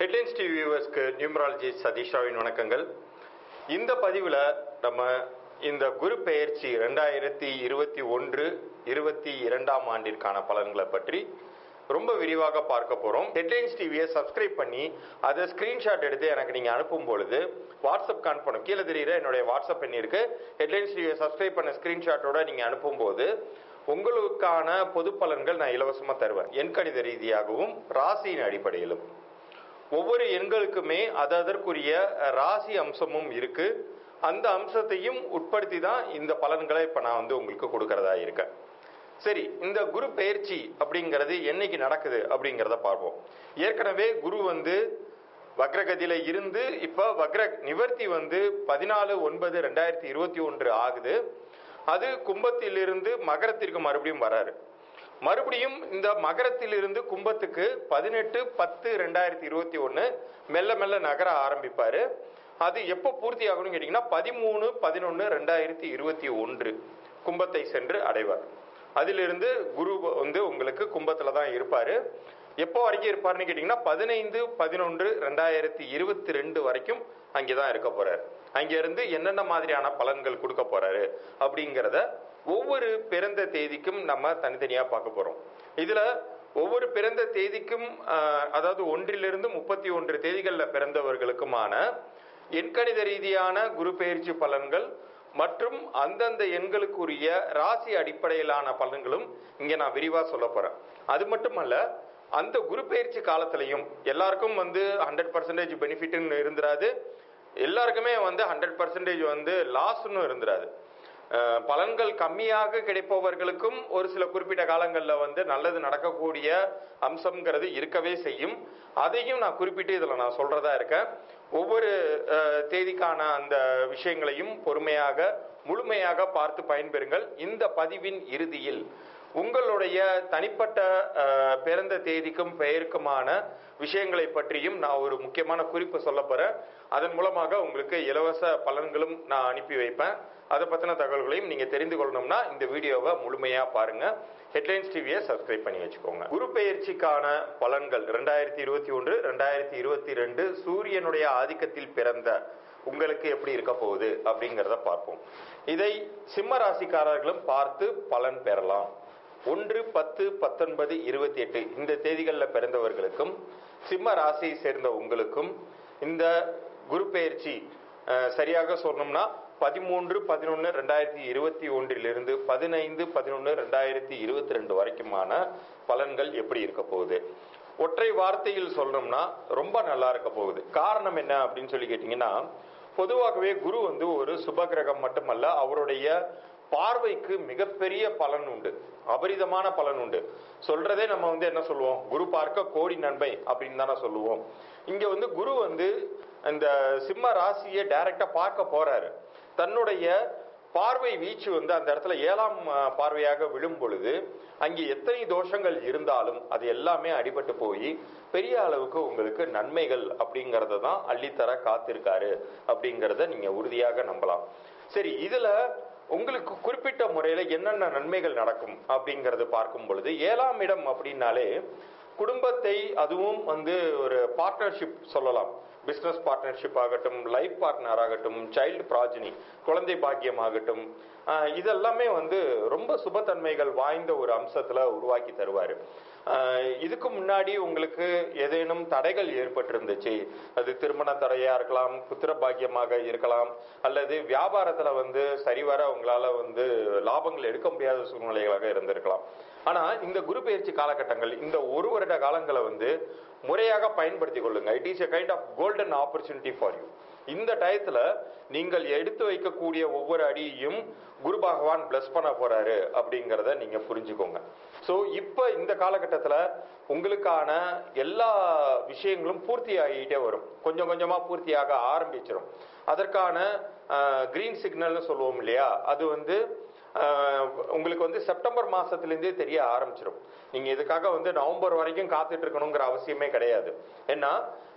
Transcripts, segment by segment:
headlines TV வியூவர்ஸ்க்கு numerology சதீஷாவின் வணக்கங்கள் இந்த பதிவில் நம்ம இந்த குரு பெயர்ச்சி ரெண்டாயிரத்தி இருபத்தி ஒன்று இருபத்தி இரண்டாம் ஆண்டிற்கான பலன்களை பற்றி ரொம்ப விரிவாக பார்க்க போகிறோம் ஹெட்லைன்ஸ் டிவியை சப்ஸ்கிரைப் பண்ணி அதை ஸ்க்ரீன்ஷாட் எடுத்து எனக்கு நீங்கள் அனுப்பும் பொழுது வாட்ஸ்அப் அனுப்பணும் கீழே தெரியுற என்னுடைய வாட்ஸ்அப் எண் இருக்கு ஹெட்லைன்ஸ் டிவியை சப்ஸ்கிரைப் பண்ண ஸ்க்ரீன்ஷாட்டோட நீங்கள் அனுப்பும்போது உங்களுக்கான பொது பலன்கள் நான் இலவசமாக தருவேன் எண்கணித ரீதியாகவும் ராசியின் அடிப்படையிலும் ஒவ்வொரு எண்களுக்குமே அது அதற்குரிய ராசி அம்சமும் இருக்கு அந்த அம்சத்தையும் உட்படுத்தி தான் இந்த பலன்களை இப்போ நான் வந்து உங்களுக்கு கொடுக்கறதா இருக்கேன் சரி இந்த குரு பெயர்ச்சி அப்படிங்கிறது என்னைக்கு நடக்குது அப்படிங்கிறத பார்ப்போம் ஏற்கனவே குரு வந்து வக்ரகதியில இருந்து இப்போ வக்ர நிவர்த்தி வந்து பதினாலு ஒன்பது ரெண்டாயிரத்தி இருபத்தி ஒன்று ஆகுது அது கும்பத்திலிருந்து மகரத்திற்கு மறுபடியும் வராரு மறுபடியும் இந்த மகரத்திலிருந்து கும்பத்துக்கு பதினெட்டு பத்து ரெண்டாயிரத்தி இருபத்தி ஒன்று மெல்ல மெல்ல நகர ஆரம்பிப்பாரு அது எப்போ பூர்த்தி ஆகணும்னு கேட்டிங்கன்னா பதிமூணு பதினொன்று ரெண்டாயிரத்தி இருபத்தி ஒன்று கும்பத்தை சென்று அடைவார் அதிலிருந்து குரு வந்து உங்களுக்கு கும்பத்தில் தான் இருப்பார் எப்போ வரைக்கும் இருப்பார்னு கேட்டிங்கன்னா பதினைந்து பதினொன்று ரெண்டாயிரத்தி இருபத்தி ரெண்டு வரைக்கும் அங்கே தான் இருக்க போறார் அங்கிருந்து என்னென்ன மாதிரியான பலன்கள் கொடுக்க போறாரு அப்படிங்கிறத ஒவ்வொரு பிறந்த தேதிக்கும் நம்ம தனித்தனியாக பார்க்க போகிறோம் இதில் ஒவ்வொரு பிறந்த தேதிக்கும் ஆஹ், அதாவது ஒன்றிலிருந்து முப்பத்தி ஒன்று தேதிகளில் பிறந்தவர்களுக்குமான எண்கணித ரீதியான குரு பெயர்ச்சி பலன்கள் மற்றும் அந்தந்த எண்களுக்குரிய ராசி அடிப்படையிலான பலன்களும் இங்கே நான் விரிவாக சொல்ல போகிறேன் அது மட்டுமல்ல அந்த குரு பெயர்ச்சி காலத்திலையும் எல்லாருக்கும் வந்து ஹண்ட்ரட் பர்சன்டேஜ் பெனிஃபிட்னு இருந்துராது எல்லாருக்குமே வந்து ஹண்ட்ரட் பர்சன்டேஜ் வந்து லாஸ்ன்னு இருந்துராது அஹ் பலன்கள் கம்மியாக கிடைப்பவர்களுக்கும் ஒரு சில குறிப்பிட்ட காலங்களில் வந்து நல்லது நடக்கக்கூடிய அம்சம்ங்கிறது இருக்கவே செய்யும் அதையும் நான் குறிப்பிட்டு இதில் நான் சொல்றதா இருக்கேன் ஒவ்வொரு அஹ், தேதிக்கான அந்த விஷயங்களையும் பொறுமையாக முழுமையாக பார்த்து பயன்பெறுங்கள் இந்த பதிவின் இறுதியில் உங்களுடைய தனிப்பட்ட அஹ், பிறந்த தேதிக்கும் பெயருக்குமான விஷயங்களை பற்றியும் நான் ஒரு முக்கியமான குறிப்பு சொல்ல போறேன் அதன் மூலமாக உங்களுக்கு இலவச பலன்களும் நான் அனுப்பி வைப்பேன் அதை பற்றின தகவல்களையும் நீங்க தெரிந்து கொள்ளணும்னா இந்த வீடியோவை முழுமையா பாருங்க ஹெட்லைன்ஸ் டிவியை சப்ஸ்கிரைப் பண்ணி வச்சுக்கோங்க குரு பெயர்ச்சிக்கான பலன்கள் ரெண்டாயிரத்தி இருபத்தி ஒன்று ரெண்டாயிரத்தி இருபத்தி ரெண்டு சூரியனுடைய ஆதிக்கத்தில் பிறந்த உங்களுக்கு எப்படி இருக்க போகுது அப்படிங்கிறத பார்ப்போம் இதை சிம்ம ராசிக்காரர்களும் பார்த்து பலன் பெறலாம் ஒன்று பத்து பத்தொன்பது இருபத்தி எட்டு இந்த தேதிகளில் பிறந்தவர்களுக்கும் சிம்ம ராசியை சேர்ந்த உங்களுக்கும் இந்த குரு பெயர்ச்சி அஹ், சரியாக சொன்னோம்னா பதிமூன்று பதினொன்று ரெண்டாயிரத்தி இருபத்தி ஒன்றிலிருந்து பதினைந்து பதினொன்று ரெண்டாயிரத்தி இருபத்தி ரெண்டு வரைக்குமான பலன்கள் எப்படி இருக்க போகுது ஒற்றை வார்த்தையில் சொல்லணும்னா ரொம்ப நல்லா இருக்க போகுது காரணம் என்ன அப்படின்னு சொல்லி கேட்டிங்கன்னா பொதுவாகவே குரு வந்து ஒரு சுபகிரகம் மட்டுமல்ல அவருடைய பார்வைக்கு மிகப்பெரிய பலன் உண்டு அபரிதமான பலன் உண்டு சொல்றதே நம்ம வந்து என்ன சொல்லுவோம் குரு பார்க்க கோடி நன்மை அப்படின்னு தானே சொல்லுவோம் இங்க வந்து குரு வந்து இந்த சிம்ம ராசியை டைரக்டா பார்க்க போறாரு தன்னுடைய பார்வை வீச்சு வந்து அந்த இடத்துல ஏழாம் அஹ், பார்வையாக விழும் பொழுது அங்கே எத்தனை தோஷங்கள் இருந்தாலும் அது எல்லாமே அடிபட்டு போய் பெரிய அளவுக்கு உங்களுக்கு நன்மைகள் அப்படிங்கறத தான் அள்ளித்தர காத்திருக்காரு அப்படிங்கறத நீங்க உறுதியாக நம்பலாம் சரி இதுல உங்களுக்கு குறிப்பிட்ட முறையில என்னென்ன நன்மைகள் நடக்கும் அப்படிங்கறது பார்க்கும் பொழுது ஏழாம் இடம் அப்படின்னாலே குடும்பத்தை அதுவும் வந்து ஒரு பார்ட்னர்ஷிப் சொல்லலாம் பிசினஸ் பார்ட்னர்ஷிப் ஆகட்டும் லைஃப் பார்ட்னர் ஆகட்டும் சைல்டு ப்ராஜினி குழந்தை பாக்கியம் ஆகட்டும் ஆஹ் இதெல்லாமே வந்து ரொம்ப சுபத்தன்மைகள் வாய்ந்த ஒரு அம்சத்துல உருவாக்கி தருவாரு ஆஹ் இதுக்கு முன்னாடி உங்களுக்கு ஏதேனும் தடைகள் ஏற்பட்டிருந்துச்சு அது திருமண தடையா இருக்கலாம் புத்திர பாக்கியமாக இருக்கலாம் அல்லது வியாபாரத்துல வந்து சரிவர உங்களால வந்து லாபங்கள் எடுக்க முடியாத சூழ்நிலைகளாக இருந்திருக்கலாம் ஆனா இந்த குரு பயிற்சி காலகட்டங்கள் இந்த ஒரு வருட காலங்களை வந்து முறையாக பயன்படுத்தி கொள்ளுங்க it is a kind of golden opportunity for you இந்த டயத்துல நீங்கள் எடுத்து வைக்கக்கூடிய ஒவ்வொரு அடியையும் குரு பகவான் பிளஸ் பண்ண போறாரு அப்படிங்கிறத நீங்க புரிஞ்சுக்கோங்க ஸோ இப்போ இந்த காலகட்டத்தில் உங்களுக்கான எல்லா விஷயங்களும் பூர்த்தி ஆகிட்டே வரும் கொஞ்சம் கொஞ்சமா பூர்த்தியாக ஆரம்பிச்சிடும் அதற்கான கிரீன் சிக்னல்னு சொல்லுவோம் இல்லையா அது வந்து ஆஹ், உங்களுக்கு வந்து செப்டம்பர் மாசத்துலேருந்தே தெரிய ஆரம்பிச்சிடும் நீங்க இதுக்காக வந்து நவம்பர் வரைக்கும் காத்துட்டு இருக்கணுங்கிற அவசியமே கிடையாது ஏன்னா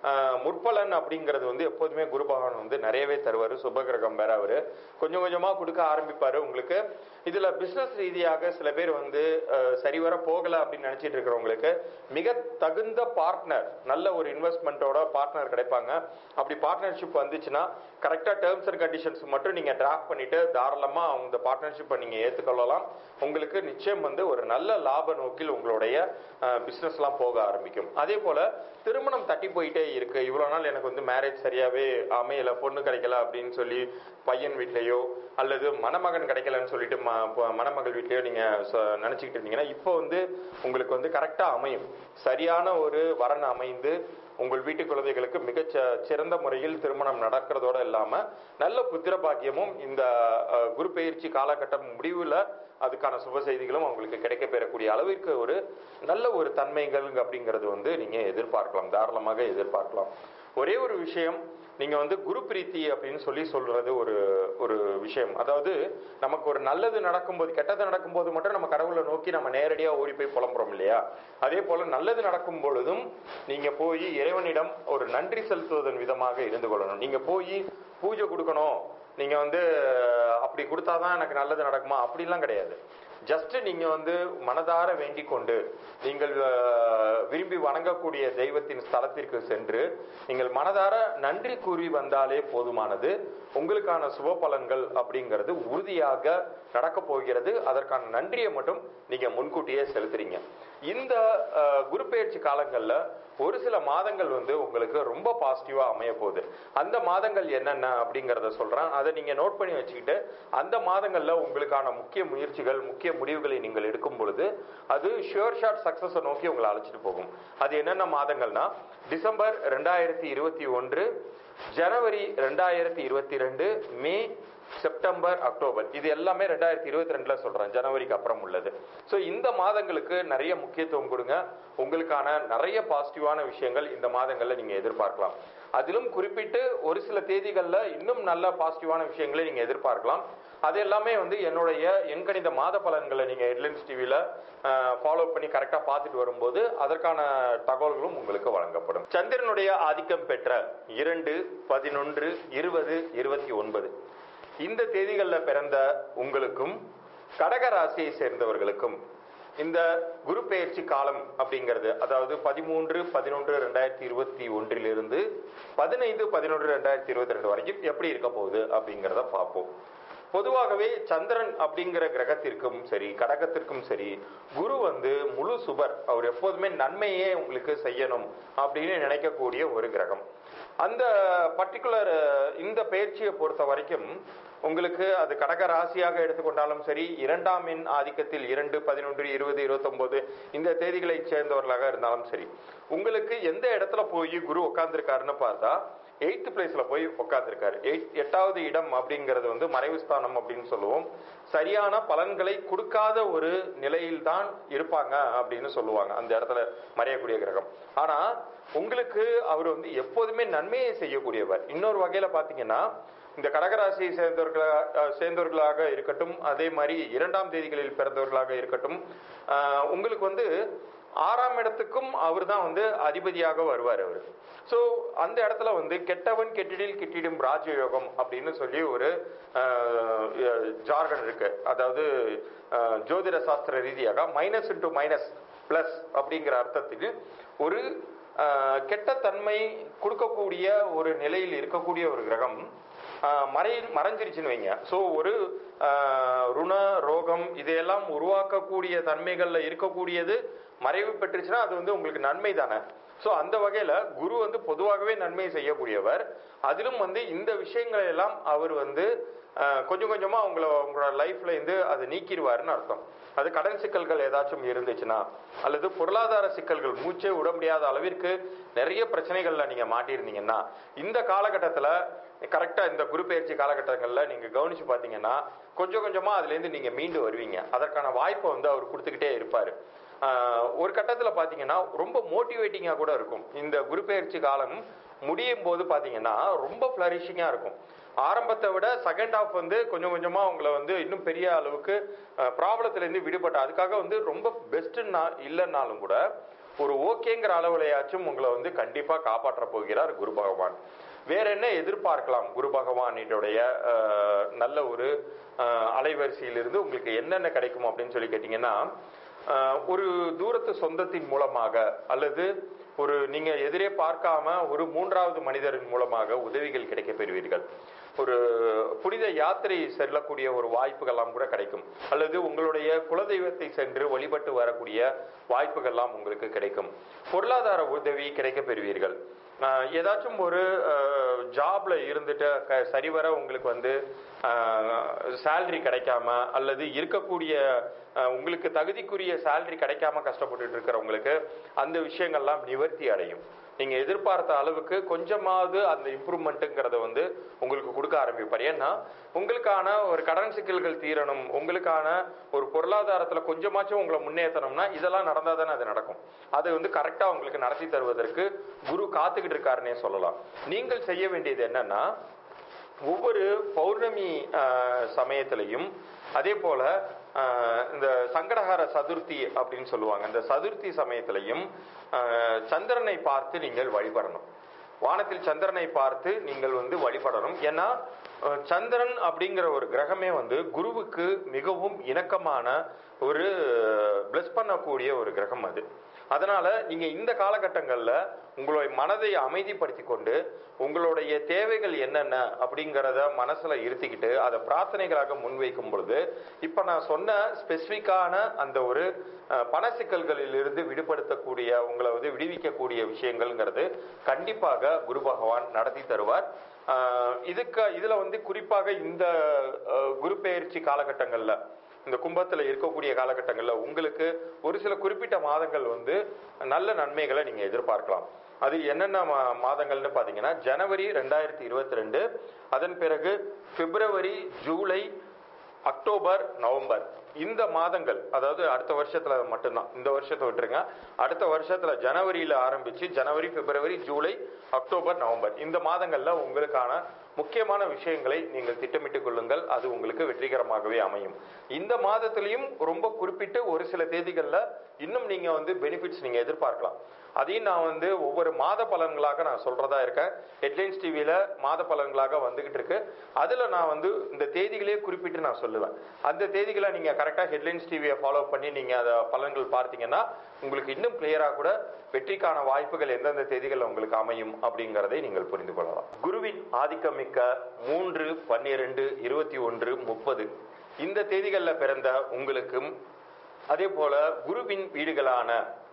ஆஹ், முற்பலன் அப்படிங்கிறது வந்து எப்போதுமே குரு பகவான் வந்து நிறையவே தருவார் சுபகிரகம் வேற அவரு கொஞ்சம் கொஞ்சமா கொடுக்க ஆரம்பிப்பாரு உங்களுக்கு இதுல பிசினஸ் ரீதியாக சில பேர் வந்து ஆஹ், சரிவர போகல அப்படின்னு நினைச்சிட்டு இருக்கிறவங்களுக்கு மிக தகுந்த பார்ட்னர் நல்ல ஒரு இன்வெஸ்ட்மெண்ட்டோட பார்ட்னர் கிடைப்பாங்க அப்படி பார்ட்னர்ஷிப் வந்துச்சுன்னா கரெக்டா டேர்ம்ஸ் அண்ட் கண்டிஷன்ஸ் மட்டும் நீங்க டிராஃப்ட் பண்ணிட்டு தாராளமா அந்த பார்ட்னர்ஷிப்பை நீங்க ஏத்துக்கொள்ளலாம் உங்களுக்கு நிச்சயம் வந்து ஒரு நல்ல லாப நோக்கில் உங்களுடைய பிசினஸ்லாம் போக ஆரம்பிக்கும் அதே போல திருமணம் தட்டி போயிட்டே இருக்கு இவ்வளவு நாள் எனக்கு வந்து மேரேஜ் சரியாவே அமையல பொண்ணு கிடைக்கல அப்படின்னு சொல்லி பையன் வீட்லயோ அல்லது மணமகன் கிடைக்கலன்னு சொல்லிட்டு ம- ப- மணமகள் வீட்லயோ நீங்க சொ- நினைச்சுக்கிட்டு இருந்தீங்கன்னா இப்போ வந்து உங்களுக்கு வந்து கரெக்டா அமையும் சரியான ஒரு வரன் அமைந்து உங்கள் வீட்டு குழந்தைகளுக்கு மிகச் ச- சிறந்த முறையில் திருமணம் நடக்கிறதோட இல்லாம நல்ல புத்திர பாக்கியமும் இந்த அஹ், குரு பெயர்ச்சி காலகட்டம் முடிவுல அதுக்கான சுப செய்திகளும் அவங்களுக்கு கிடைக்க பெறக்கூடிய அளவிற்கு ஒரு நல்ல ஒரு தன்மைகள் அப்படிங்கிறது வந்து நீங்க எதிர்பார்க்கலாம் தாராளமாக எதிர்பார்க்கலாம் ஒரே ஒரு விஷயம் நீங்க வந்து குரு பிரீத்தி அப்படின்னு சொல்லி சொல்றது ஒரு ஒரு விஷயம் அதாவது நமக்கு ஒரு நல்லது நடக்கும்போது கெட்டது நடக்கும்போது மட்டும் நம்ம கடவுளை நோக்கி நம்ம நேரடியா ஓடி போய் புலம்புறோம் இல்லையா அதே போல நல்லது நடக்கும் பொழுதும் நீங்க போய் இறைவனிடம் ஒரு நன்றி செலுத்துவதன் விதமாக இருந்து கொள்ளணும் நீங்க போய் பூஜை கொடுக்கணும் நீங்க வந்து அப்படி கொடுத்தாதான் எனக்கு நல்லது நடக்குமா அப்படிலாம் கிடையாது ஜஸ்ட் நீங்க வந்து மனதார வேண்டிக் கொண்டு நீங்கள் அஹ், விரும்பி வணங்கக்கூடிய தெய்வத்தின் ஸ்தலத்திற்கு சென்று நீங்கள் மனதார நன்றி கூறி வந்தாலே போதுமானது உங்களுக்கான சுப பலன்கள் அப்படிங்கிறது உறுதியாக நடக்க போகிறது அதற்கான நன்றியை மட்டும் நீங்க முன்கூட்டியே செலுத்துறீங்க இந்த அஹ், குரு பெயர்ச்சி காலங்கள்ல ஒரு சில மாதங்கள் வந்து உங்களுக்கு ரொம்ப பாசிட்டிவா அமைய போகுது அந்த மாதங்கள் என்னென்ன அப்படிங்கறத சொல்றேன் அதை நீங்க நோட் பண்ணி வச்சுக்கிட்டு அந்த மாதங்கள்ல உங்களுக்கான முக்கிய முயற்சிகள் முக்கிய முடிவுகளை நீங்கள் எடுக்கும் பொழுது அது ஷுவர் ஷாட் சக்சஸை நோக்கி உங்களை அழைச்சிட்டு போகும் அது என்னென்ன மாதங்கள்னா டிசம்பர் ரெண்டாயிரத்தி இருபத்தி ஒன்று ஜனவரி ரெண்டாயிரத்தி இருபத்தி ரெண்டு மே செப்டம்பர் அக்டோபர் இது எல்லாமே ரெண்டாயிரத்தி இருபத்தி ரெண்டுல சொல்றேன் ஜனவரிக்கு அப்புறம் உள்ளது ஸோ இந்த மாதங்களுக்கு நிறைய முக்கியத்துவம் கொடுங்க உங்களுக்கான நிறைய பாசிட்டிவான விஷயங்கள் இந்த மாதங்கள்ல நீங்க எதிர்பார்க்கலாம் அதிலும் குறிப்பிட்டு ஒரு சில தேதிகள்ல இன்னும் நல்ல பாசிட்டிவான விஷயங்களை நீங்க எதிர்பார்க்கலாம் அது எல்லாமே வந்து என்னுடைய எண்கணித மாத பலன்களை நீங்க ஹெட்லைன்ஸ் டிவியில ஃபாலோ பண்ணி கரெக்டா பார்த்துட்டு வரும்போது அதற்கான தகவல்களும் உங்களுக்கு வழங்கப்படும் சந்திரனுடைய ஆதிக்கம் பெற்ற இரண்டு பதினொன்று இருபது இருபத்தி ஒன்பது இந்த தேதிகளில் பிறந்த உங்களுக்கும் கடக ராசியை சேர்ந்தவர்களுக்கும் இந்த குரு பெயர்ச்சி காலம் அப்படிங்கிறது அதாவது பதிமூன்று பதினொன்று ரெண்டாயிரத்தி இருபத்தி ஒன்றிலிருந்து பதினைந்து பதினொன்று ரெண்டாயிரத்தி இருபத்தி ரெண்டு வரைக்கும் எப்படி இருக்க போகுது அப்படிங்கிறத பார்ப்போம் பொதுவாகவே சந்திரன் அப்படிங்கிற கிரகத்திற்கும் சரி கடகத்திற்கும் சரி குரு வந்து முழு சுபர் அவர் எப்போதுமே நன்மையே உங்களுக்கு செய்யணும் அப்படின்னு நினைக்கக்கூடிய ஒரு கிரகம் அந்த பர்டிகுலர் இந்த பயிற்சியை பொறுத்த வரைக்கும் உங்களுக்கு அது கடக ராசியாக எடுத்துக்கொண்டாலும் சரி இரண்டாம் எண் ஆதிக்கத்தில் இரண்டு பதினொன்று இருபது இருபத்தொன்பது இந்த தேதிகளை சேர்ந்தவர்களாக இருந்தாலும் சரி உங்களுக்கு எந்த இடத்துல போய் குரு உட்கார்ந்துருக்காருன்னு பார்த்தா எயித்து பிளேஸ்ல போய் உட்கார்ந்துருக்காரு எயிட் எட்டாவது இடம் அப்படிங்கிறது வந்து மறைவு ஸ்தானம் அப்படின்னு சொல்லுவோம் சரியான பலன்களை கொடுக்காத ஒரு நிலையில் தான் இருப்பாங்க அப்படின்னு சொல்லுவாங்க அந்த இடத்துல மறையக்கூடிய கிரகம் ஆனா உங்களுக்கு அவர் வந்து எப்போதுமே நன்மையை செய்யக்கூடியவர் இன்னொரு வகையில பாத்தீங்கன்னா இந்த கடகராசியை சேர்ந்தவர்களா அஹ், சேர்ந்தவர்களாக இருக்கட்டும் அதே மாதிரி இரண்டாம் தேதிகளில் பிறந்தவர்களாக இருக்கட்டும் அஹ், உங்களுக்கு வந்து ஆறாம் இடத்துக்கும் அவர் தான் வந்து அதிபதியாக வருவார் அவர் ஸோ அந்த இடத்துல வந்து கெட்டவன் கெட்டிடில் கிட்டிடும் ராஜயோகம் அப்படின்னு சொல்லி ஒரு ஜார்கன் இருக்கு அதாவது அஹ், ஜோதிட சாஸ்திர ரீதியாக மைனஸ் இன்டு மைனஸ் பிளஸ் அப்படிங்கிற அர்த்தத்துக்கு ஒரு அஹ், கெட்ட தன்மை கொடுக்கக்கூடிய ஒரு நிலையில் இருக்கக்கூடிய ஒரு கிரகம் ஆஹ் மறை மறைஞ்சிருச்சுன்னு வைங்க ஸோ ஒரு ஆஹ் ருண ரோகம் இதையெல்லாம் உருவாக்கக்கூடிய தன்மைகள்ல இருக்கக்கூடியது மறைவு பெற்றுச்சுன்னா அது வந்து உங்களுக்கு நன்மை தானே ஸோ அந்த வகையில குரு வந்து பொதுவாகவே நன்மை செய்யக்கூடியவர் அதிலும் வந்து இந்த விஷயங்களை எல்லாம் அவர் வந்து ஆஹ் கொஞ்சம் கொஞ்சமா உங்களை உங்களோட லைஃப்ல இருந்து அதை நீக்கிடுவாருன்னு அர்த்தம் அது கடன் சிக்கல்கள் ஏதாச்சும் இருந்துச்சுன்னா அல்லது பொருளாதார சிக்கல்கள் மூச்சே விட முடியாத அளவிற்கு நிறைய பிரச்சனைகள்ல நீங்க மாட்டியிருந்தீங்கன்னா இந்த காலகட்டத்துல கரெக்டா இந்த குரு பயிற்சி காலகட்டங்கள்ல நீங்க கவனிச்சு பாத்தீங்கன்னா கொஞ்சம் கொஞ்சமா அதுல இருந்து நீங்க மீண்டு வருவீங்க அதற்கான வாய்ப்பை வந்து அவர் கொடுத்துக்கிட்டே இருப்பாரு ஆஹ் ஒரு கட்டத்துல பாத்தீங்கன்னா ரொம்ப மோட்டிவேட்டிங்கா கூட இருக்கும் இந்த குரு பயிற்சி காலம் முடியும் போது பாத்தீங்கன்னா ரொம்ப ஃபிளரிஷிங்கா இருக்கும் ஆரம்பத்தை விட செகண்ட் ஹாஃப் வந்து கொஞ்சம் கொஞ்சமா உங்களை வந்து இன்னும் பெரிய அளவுக்கு ப்ராப்ளத்துல இருந்து விடுபட்ட அதுக்காக வந்து ரொம்ப பெஸ்ட்னா இல்லைன்னாலும் கூட ஒரு ஓகேங்கிற அளவுலையாச்சும் உங்களை வந்து கண்டிப்பா காப்பாற்ற போகிறார் குரு பகவான் வேற என்ன எதிர்பார்க்கலாம் குரு பகவானினுடைய அஹ், நல்ல ஒரு அஹ், அலைவரிசையிலிருந்து உங்களுக்கு என்னென்ன கிடைக்கும் அப்படின்னு சொல்லி கேட்டீங்கன்னா அஹ், ஒரு தூரத்து சொந்தத்தின் மூலமாக அல்லது ஒரு நீங்க எதிரே பார்க்காம ஒரு மூன்றாவது மனிதரின் மூலமாக உதவிகள் கிடைக்க பெறுவீர்கள் ஒரு புனித யாத்திரை செல்லக்கூடிய ஒரு வாய்ப்புகள்லாம் கூட கிடைக்கும் அல்லது உங்களுடைய குலதெய்வத்தை சென்று வழிபட்டு வரக்கூடிய வாய்ப்புகள்லாம் உங்களுக்கு கிடைக்கும் பொருளாதார உதவி கிடைக்க பெறுவீர்கள் ஆஹ் ஏதாச்சும் ஒரு ஜாப்ல இருந்துட்டு க- சரிவர உங்களுக்கு வந்து சேலரி கிடைக்காம அல்லது இருக்கக்கூடிய ஆஹ் உங்களுக்கு தகுதிக்குரிய சேலரி கிடைக்காம கஷ்டப்பட்டுட்டு இருக்கிறவங்களுக்கு அந்த விஷயங்கள்லாம் நிவர்த்தி அடையும் நீங்க எதிர்பார்த்த அளவுக்கு கொஞ்சமாவது அந்த இம்ப்ரூவ்மெண்ட்டுங்கிறத வந்து உங்களுக்கு கொடுக்க ஆரம்பிப்பார் ஏன்னா உங்களுக்கான ஒரு கடன் சிக்கல்கள் தீரணும் உங்களுக்கான ஒரு பொருளாதாரத்துல கொஞ்சமாச்சும் உங்களை முன்னேற்றணும்னா இதெல்லாம் நடந்தா தானே அது நடக்கும் அது வந்து கரெக்டா உங்களுக்கு நடத்தி தருவதற்கு குரு காத்துக்கிட்டு இருக்காருன்னே சொல்லலாம் நீங்கள் செய்ய வேண்டியது என்னன்னா ஒவ்வொரு பௌர்ணமி ஆஹ், சமயத்திலையும் அதே போல ஆஹ், இந்த சங்கடஹர சதுர்த்தி அப்படின்னு சொல்லுவாங்க இந்த சதுர்த்தி சமயத்திலையும் ஆஹ், சந்திரனை பார்த்து நீங்கள் வழிபடணும் வானத்தில் சந்திரனை பார்த்து நீங்கள் வந்து வழிபடணும் ஏன்னா அஹ், சந்திரன் அப்படிங்கிற ஒரு கிரகமே வந்து குருவுக்கு மிகவும் இணக்கமான ஒரு பிளஸ் பண்ணக்கூடிய ஒரு கிரகம் அது அதனால நீங்க இந்த காலகட்டங்கள்ல உங்களுடைய மனதை அமைதிப்படுத்தி கொண்டு உங்களுடைய தேவைகள் என்னென்ன அப்படிங்கிறத மனசுல இருத்திக்கிட்டு அதை பிரார்த்தனைகளாக முன்வைக்கும் பொழுது இப்ப நான் சொன்ன ஸ்பெசிஃபிக்கான அந்த ஒரு அஹ், பண சிக்கல்களில் இருந்து விடுபடுத்தக்கூடிய உங்களை வந்து விடுவிக்கக்கூடிய விஷயங்கள்ங்கிறது கண்டிப்பாக குரு பகவான் நடத்தி தருவார் அஹ், இதுக்கு இதுல வந்து குறிப்பாக இந்த அஹ், குரு பெயர்ச்சி காலகட்டங்கள்ல இந்த கும்பத்துல இருக்கக்கூடிய காலகட்டங்கள்ல உங்களுக்கு ஒரு சில குறிப்பிட்ட மாதங்கள் வந்து நல்ல நன்மைகளை நீங்க எதிர்பார்க்கலாம் அது என்னென்ன மா- மாதங்கள்னு பாத்தீங்கன்னா ஜனவரி ரெண்டாயிரத்தி இருபத்தி ரெண்டு அதன் பிறகு பிப்ரவரி ஜூலை அக்டோபர் நவம்பர் இந்த மாதங்கள் அதாவது அடுத்த வருஷத்துல மட்டும்தான் இந்த வருஷத்தை விட்டுருங்க அடுத்த வருஷத்துல ஜனவரியில ஆரம்பிச்சு ஜனவரி பிப்ரவரி ஜூலை அக்டோபர் நவம்பர் இந்த மாதங்கள்ல உங்களுக்கான முக்கியமான விஷயங்களை நீங்கள் திட்டமிட்டுக் கொள்ளுங்கள் அது உங்களுக்கு வெற்றிகரமாகவே அமையும் இந்த மாதத்திலையும் ரொம்ப குறிப்பிட்டு ஒரு சில தேதிகள்ல இன்னும் நீங்க வந்து பெனிஃபிட்ஸ் நீங்க எதிர்பார்க்கலாம் அதையும் நான் வந்து ஒவ்வொரு மாத பலன்களாக நான் சொல்றதா இருக்கேன் ஹெட்லைன்ஸ் டிவியில மாத பலன்களாக வந்துகிட்டு இருக்கு அதுல நான் வந்து இந்த தேதிகளே குறிப்பிட்டு நான் சொல்லுவேன் அந்த தேதிகளை நீங்க கரெக்டா ஹெட்லைன்ஸ் டிவியை ஃபாலோ பண்ணி நீங்க அதை பலன்கள் பார்த்தீங்கன்னா உங்களுக்கு இன்னும் கிளியரா கூட வெற்றிக்கான வாய்ப்புகள் எந்தெந்த தேதிகள் உங்களுக்கு அமையும் அப்படிங்கிறதை நீங்கள் புரிந்து கொள்ளலாம் குருவின் ஆதிக்கமிக்க மூன்று பன்னிரண்டு இருபத்தி ஒன்று முப்பது இந்த தேதிகளில் பிறந்த உங்களுக்கும் அதே போல குருவின் வீடுகளான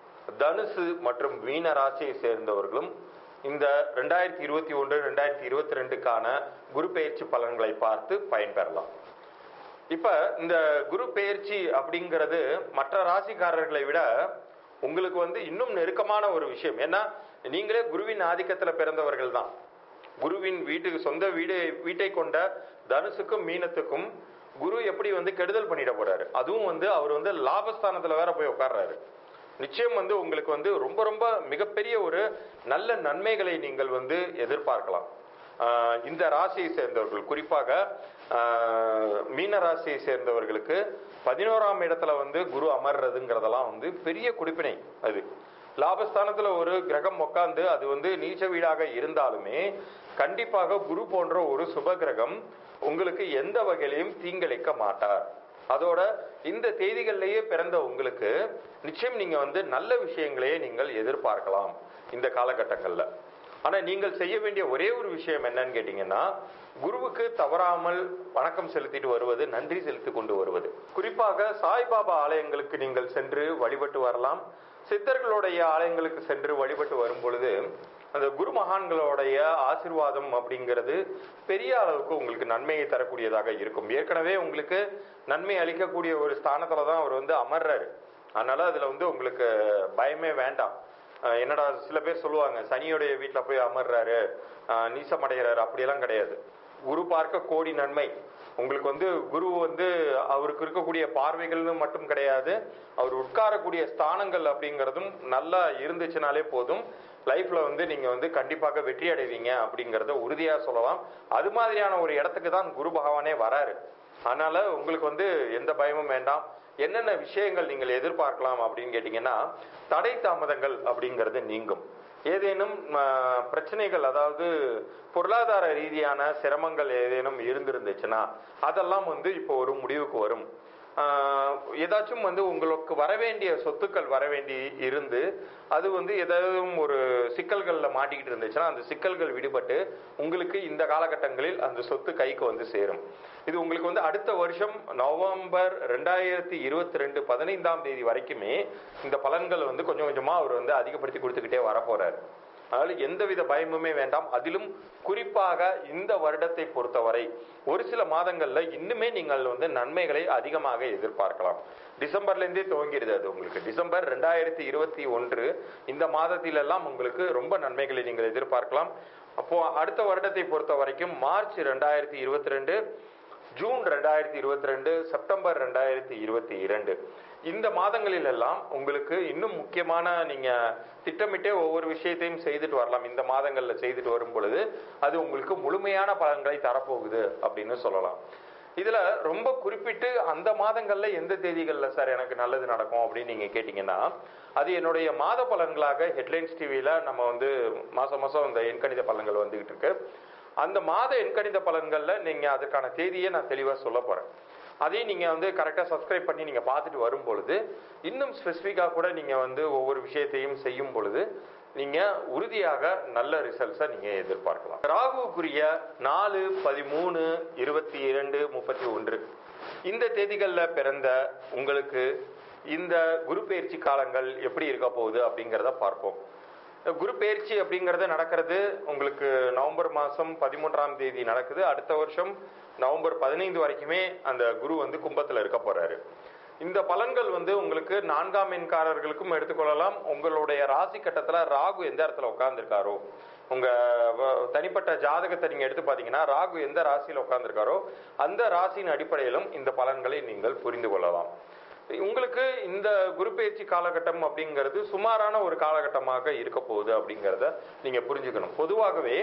தனுசு மற்றும் மீன ராசியை சேர்ந்தவர்களும் இந்த ரெண்டாயிரத்தி இருபத்தி ஒன்று ரெண்டாயிரத்தி இருபத்தி ரெண்டுக்கான குரு பெயர்ச்சி பலன்களை பார்த்து பயன்பெறலாம் இப்ப இந்த குரு பெயர்ச்சி அப்படிங்கிறது மற்ற ராசிக்காரர்களை விட உங்களுக்கு வந்து இன்னும் நெருக்கமான ஒரு விஷயம் ஏன்னா நீங்களே குருவின் ஆதிக்கத்துல பிறந்தவர்கள் தான் குருவின் வீட்டுக்கு சொந்த வீடு வீட்டை கொண்ட தனுசுக்கும் மீனத்துக்கும் குரு எப்படி வந்து கெடுதல் பண்ணிட போறாரு அதுவும் வந்து அவர் வந்து லாபஸ்தானத்துல வேற போய் உட்கார்றாரு நிச்சயம் வந்து உங்களுக்கு வந்து ரொம்ப ரொம்ப மிகப்பெரிய ஒரு நல்ல நன்மைகளை நீங்கள் வந்து எதிர்பார்க்கலாம் ஆஹ் இந்த ராசியை சேர்ந்தவர்கள் குறிப்பாக ஆஹ் மீன ராசியை சேர்ந்தவர்களுக்கு பதினோராம் இடத்துல வந்து குரு அமர்றதுங்கிறதெல்லாம் வந்து பெரிய குடிப்பினை அது லாபஸ்தானத்துல ஒரு கிரகம் உட்கார்ந்து அது வந்து நீச்ச வீடாக இருந்தாலுமே கண்டிப்பாக குரு போன்ற ஒரு சுப கிரகம் உங்களுக்கு எந்த வகையிலையும் தீங்கிழைக்க மாட்டார் அதோட இந்த தேதிகள்லயே பிறந்த உங்களுக்கு நிச்சயம் நீங்க வந்து நல்ல விஷயங்களையே நீங்கள் எதிர்பார்க்கலாம் இந்த காலகட்டங்கள்ல ஆனா நீங்கள் செய்ய வேண்டிய ஒரே ஒரு விஷயம் என்னன்னு கேட்டீங்கன்னா குருவுக்கு தவறாமல் வணக்கம் செலுத்திட்டு வருவது நன்றி செலுத்தி கொண்டு வருவது குறிப்பாக சாய்பாபா ஆலயங்களுக்கு நீங்கள் சென்று வழிபட்டு வரலாம் சித்தர்களுடைய ஆலயங்களுக்கு சென்று வழிபட்டு வரும் பொழுது அந்த குரு மகான்களுடைய ஆசிர்வாதம் அப்படிங்கிறது பெரிய அளவுக்கு உங்களுக்கு நன்மையை தரக்கூடியதாக இருக்கும் ஏற்கனவே உங்களுக்கு நன்மை அளிக்கக்கூடிய ஒரு ஸ்தானத்துல தான் அவர் வந்து அமர்றாரு அதனால அதுல வந்து உங்களுக்கு பயமே வேண்டாம் அஹ் என்னடா சில பேர் சொல்லுவாங்க சனியோடைய வீட்டுல போய் அமர்றாரு அஹ் நீசம் அடைகிறாரு அப்படியெல்லாம் கிடையாது குரு பார்க்க கோடி நன்மை உங்களுக்கு வந்து குரு வந்து அவருக்கு இருக்கக்கூடிய பார்வைகள்னு மட்டும் கிடையாது அவர் உட்காரக்கூடிய ஸ்தானங்கள் அப்படிங்கிறதும் நல்லா இருந்துச்சுனாலே போதும் லைஃப்ல வந்து நீங்க வந்து கண்டிப்பாக வெற்றி அடைவீங்க அப்படிங்கறத உறுதியா சொல்லலாம் அது மாதிரியான ஒரு இடத்துக்கு தான் குரு பகவானே வராரு அதனால உங்களுக்கு வந்து எந்த பயமும் வேண்டாம் என்னென்ன விஷயங்கள் நீங்கள் எதிர்பார்க்கலாம் அப்படின்னு கேட்டீங்கன்னா தடை தாமதங்கள் அப்படிங்கிறது நீங்கும் ஏதேனும் ஆஹ், பிரச்சனைகள் அதாவது பொருளாதார ரீதியான சிரமங்கள் ஏதேனும் இருந்திருந்துச்சுன்னா அதெல்லாம் வந்து இப்போ ஒரு முடிவுக்கு வரும் ஆஹ், ஏதாச்சும் வந்து உங்களுக்கு வரவேண்டிய சொத்துக்கள் வரவேண்டி இருந்து அது வந்து ஏதாவது ஒரு சிக்கல்களில் மாட்டிக்கிட்டு இருந்துச்சுன்னா அந்த சிக்கல்கள் விடுபட்டு உங்களுக்கு இந்த காலகட்டங்களில் அந்த சொத்து கைக்கு வந்து சேரும் இது உங்களுக்கு வந்து அடுத்த வருஷம் நவம்பர் ரெண்டாயிரத்தி இருபத்தி ரெண்டு பதினைந்தாம் தேதி வரைக்குமே இந்த பலன்கள் வந்து கொஞ்சம் கொஞ்சமா அவர் வந்து அதிகப்படுத்தி கொடுத்துக்கிட்டே வரப்போறாரு அதனால எந்தவித பயமுமே வேண்டாம் அதிலும் குறிப்பாக இந்த வருடத்தை பொறுத்தவரை ஒரு சில மாதங்கள்ல இன்னுமே நீங்கள் வந்து நன்மைகளை அதிகமாக எதிர்பார்க்கலாம் டிசம்பர்ல இருந்தே துவங்கிடுது அது உங்களுக்கு டிசம்பர் ரெண்டாயிரத்தி இருபத்தி ஒன்று இந்த மாதத்திலெல்லாம் உங்களுக்கு ரொம்ப நன்மைகளை நீங்கள் எதிர்பார்க்கலாம் அப்போ அடுத்த வருடத்தை பொறுத்த வரைக்கும் மார்ச் ரெண்டாயிரத்தி இருபத்தி ரெண்டு ஜூன் ரெண்டாயிரத்தி இருபத்தி ரெண்டு செப்டம்பர் ரெண்டாயிரத்தி இருபத்தி இரண்டு இந்த மாதங்களில் எல்லாம் உங்களுக்கு இன்னும் முக்கியமான நீங்க திட்டமிட்டே ஒவ்வொரு விஷயத்தையும் செய்துட்டு வரலாம் இந்த மாதங்கள்ல செய்துட்டு வரும் பொழுது அது உங்களுக்கு முழுமையான பலன்களை தரப்போகுது அப்படின்னு சொல்லலாம் இதுல ரொம்ப குறிப்பிட்டு அந்த மாதங்கள்ல எந்த தேதிகள்ல சார் எனக்கு நல்லது நடக்கும் அப்படின்னு நீங்க கேட்டீங்கன்னா அது என்னுடைய மாத பலன்களாக ஹெட்லைன்ஸ் டிவியில நம்ம வந்து மாசம் மாசம் இந்த எண்கணித பலன்கள் வந்துகிட்டு இருக்கு அந்த மாத எண்கணித பலன்கள்ல நீங்க அதுக்கான தேதியை நான் தெளிவா சொல்ல போறேன் அதையும் நீங்க வந்து கரெக்டா சப்ஸ்கிரைப் பண்ணி நீங்க பார்த்துட்டு வரும் பொழுது இன்னும் ஸ்பெசிஃபிக்கா கூட நீங்க வந்து ஒவ்வொரு விஷயத்தையும் செய்யும் பொழுது நீங்க உறுதியாக நல்ல ரிசல்ட்ஸை நீங்க எதிர்பார்க்கலாம் ராகுக்குரிய நாலு பதிமூணு இருபத்தி இரண்டு முப்பத்தி ஒன்று இந்த தேதிகளில் பிறந்த உங்களுக்கு இந்த குரு பயிற்சி காலங்கள் எப்படி இருக்க போகுது அப்படிங்கிறத பார்ப்போம் குரு பயிற்சி அப்படிங்கிறது நடக்கிறது உங்களுக்கு நவம்பர் மாதம் பதிமூன்றாம் தேதி நடக்குது அடுத்த வருஷம் நவம்பர் பதினைந்து வரைக்குமே அந்த குரு வந்து கும்பத்தில் இருக்க போறாரு இந்த பலன்கள் வந்து உங்களுக்கு நான்காம் எண்காரர்களுக்கும் எடுத்துக்கொள்ளலாம் உங்களுடைய ராசி கட்டத்துல ராகு எந்த இடத்துல உட்கார்ந்துருக்காரோ உங்க வ- தனிப்பட்ட ஜாதகத்தை நீங்க எடுத்து பாத்தீங்கன்னா ராகு எந்த ராசியில உட்கார்ந்துருக்காரோ அந்த ராசியின் அடிப்படையிலும் இந்த பலன்களை நீங்கள் புரிந்து கொள்ளலாம் உங்களுக்கு இந்த குரு பயிற்சி காலகட்டம் அப்படிங்கிறது சுமாரான ஒரு காலகட்டமாக இருக்க போகுது அப்படிங்கிறத நீங்க புரிஞ்சுக்கணும் பொதுவாகவே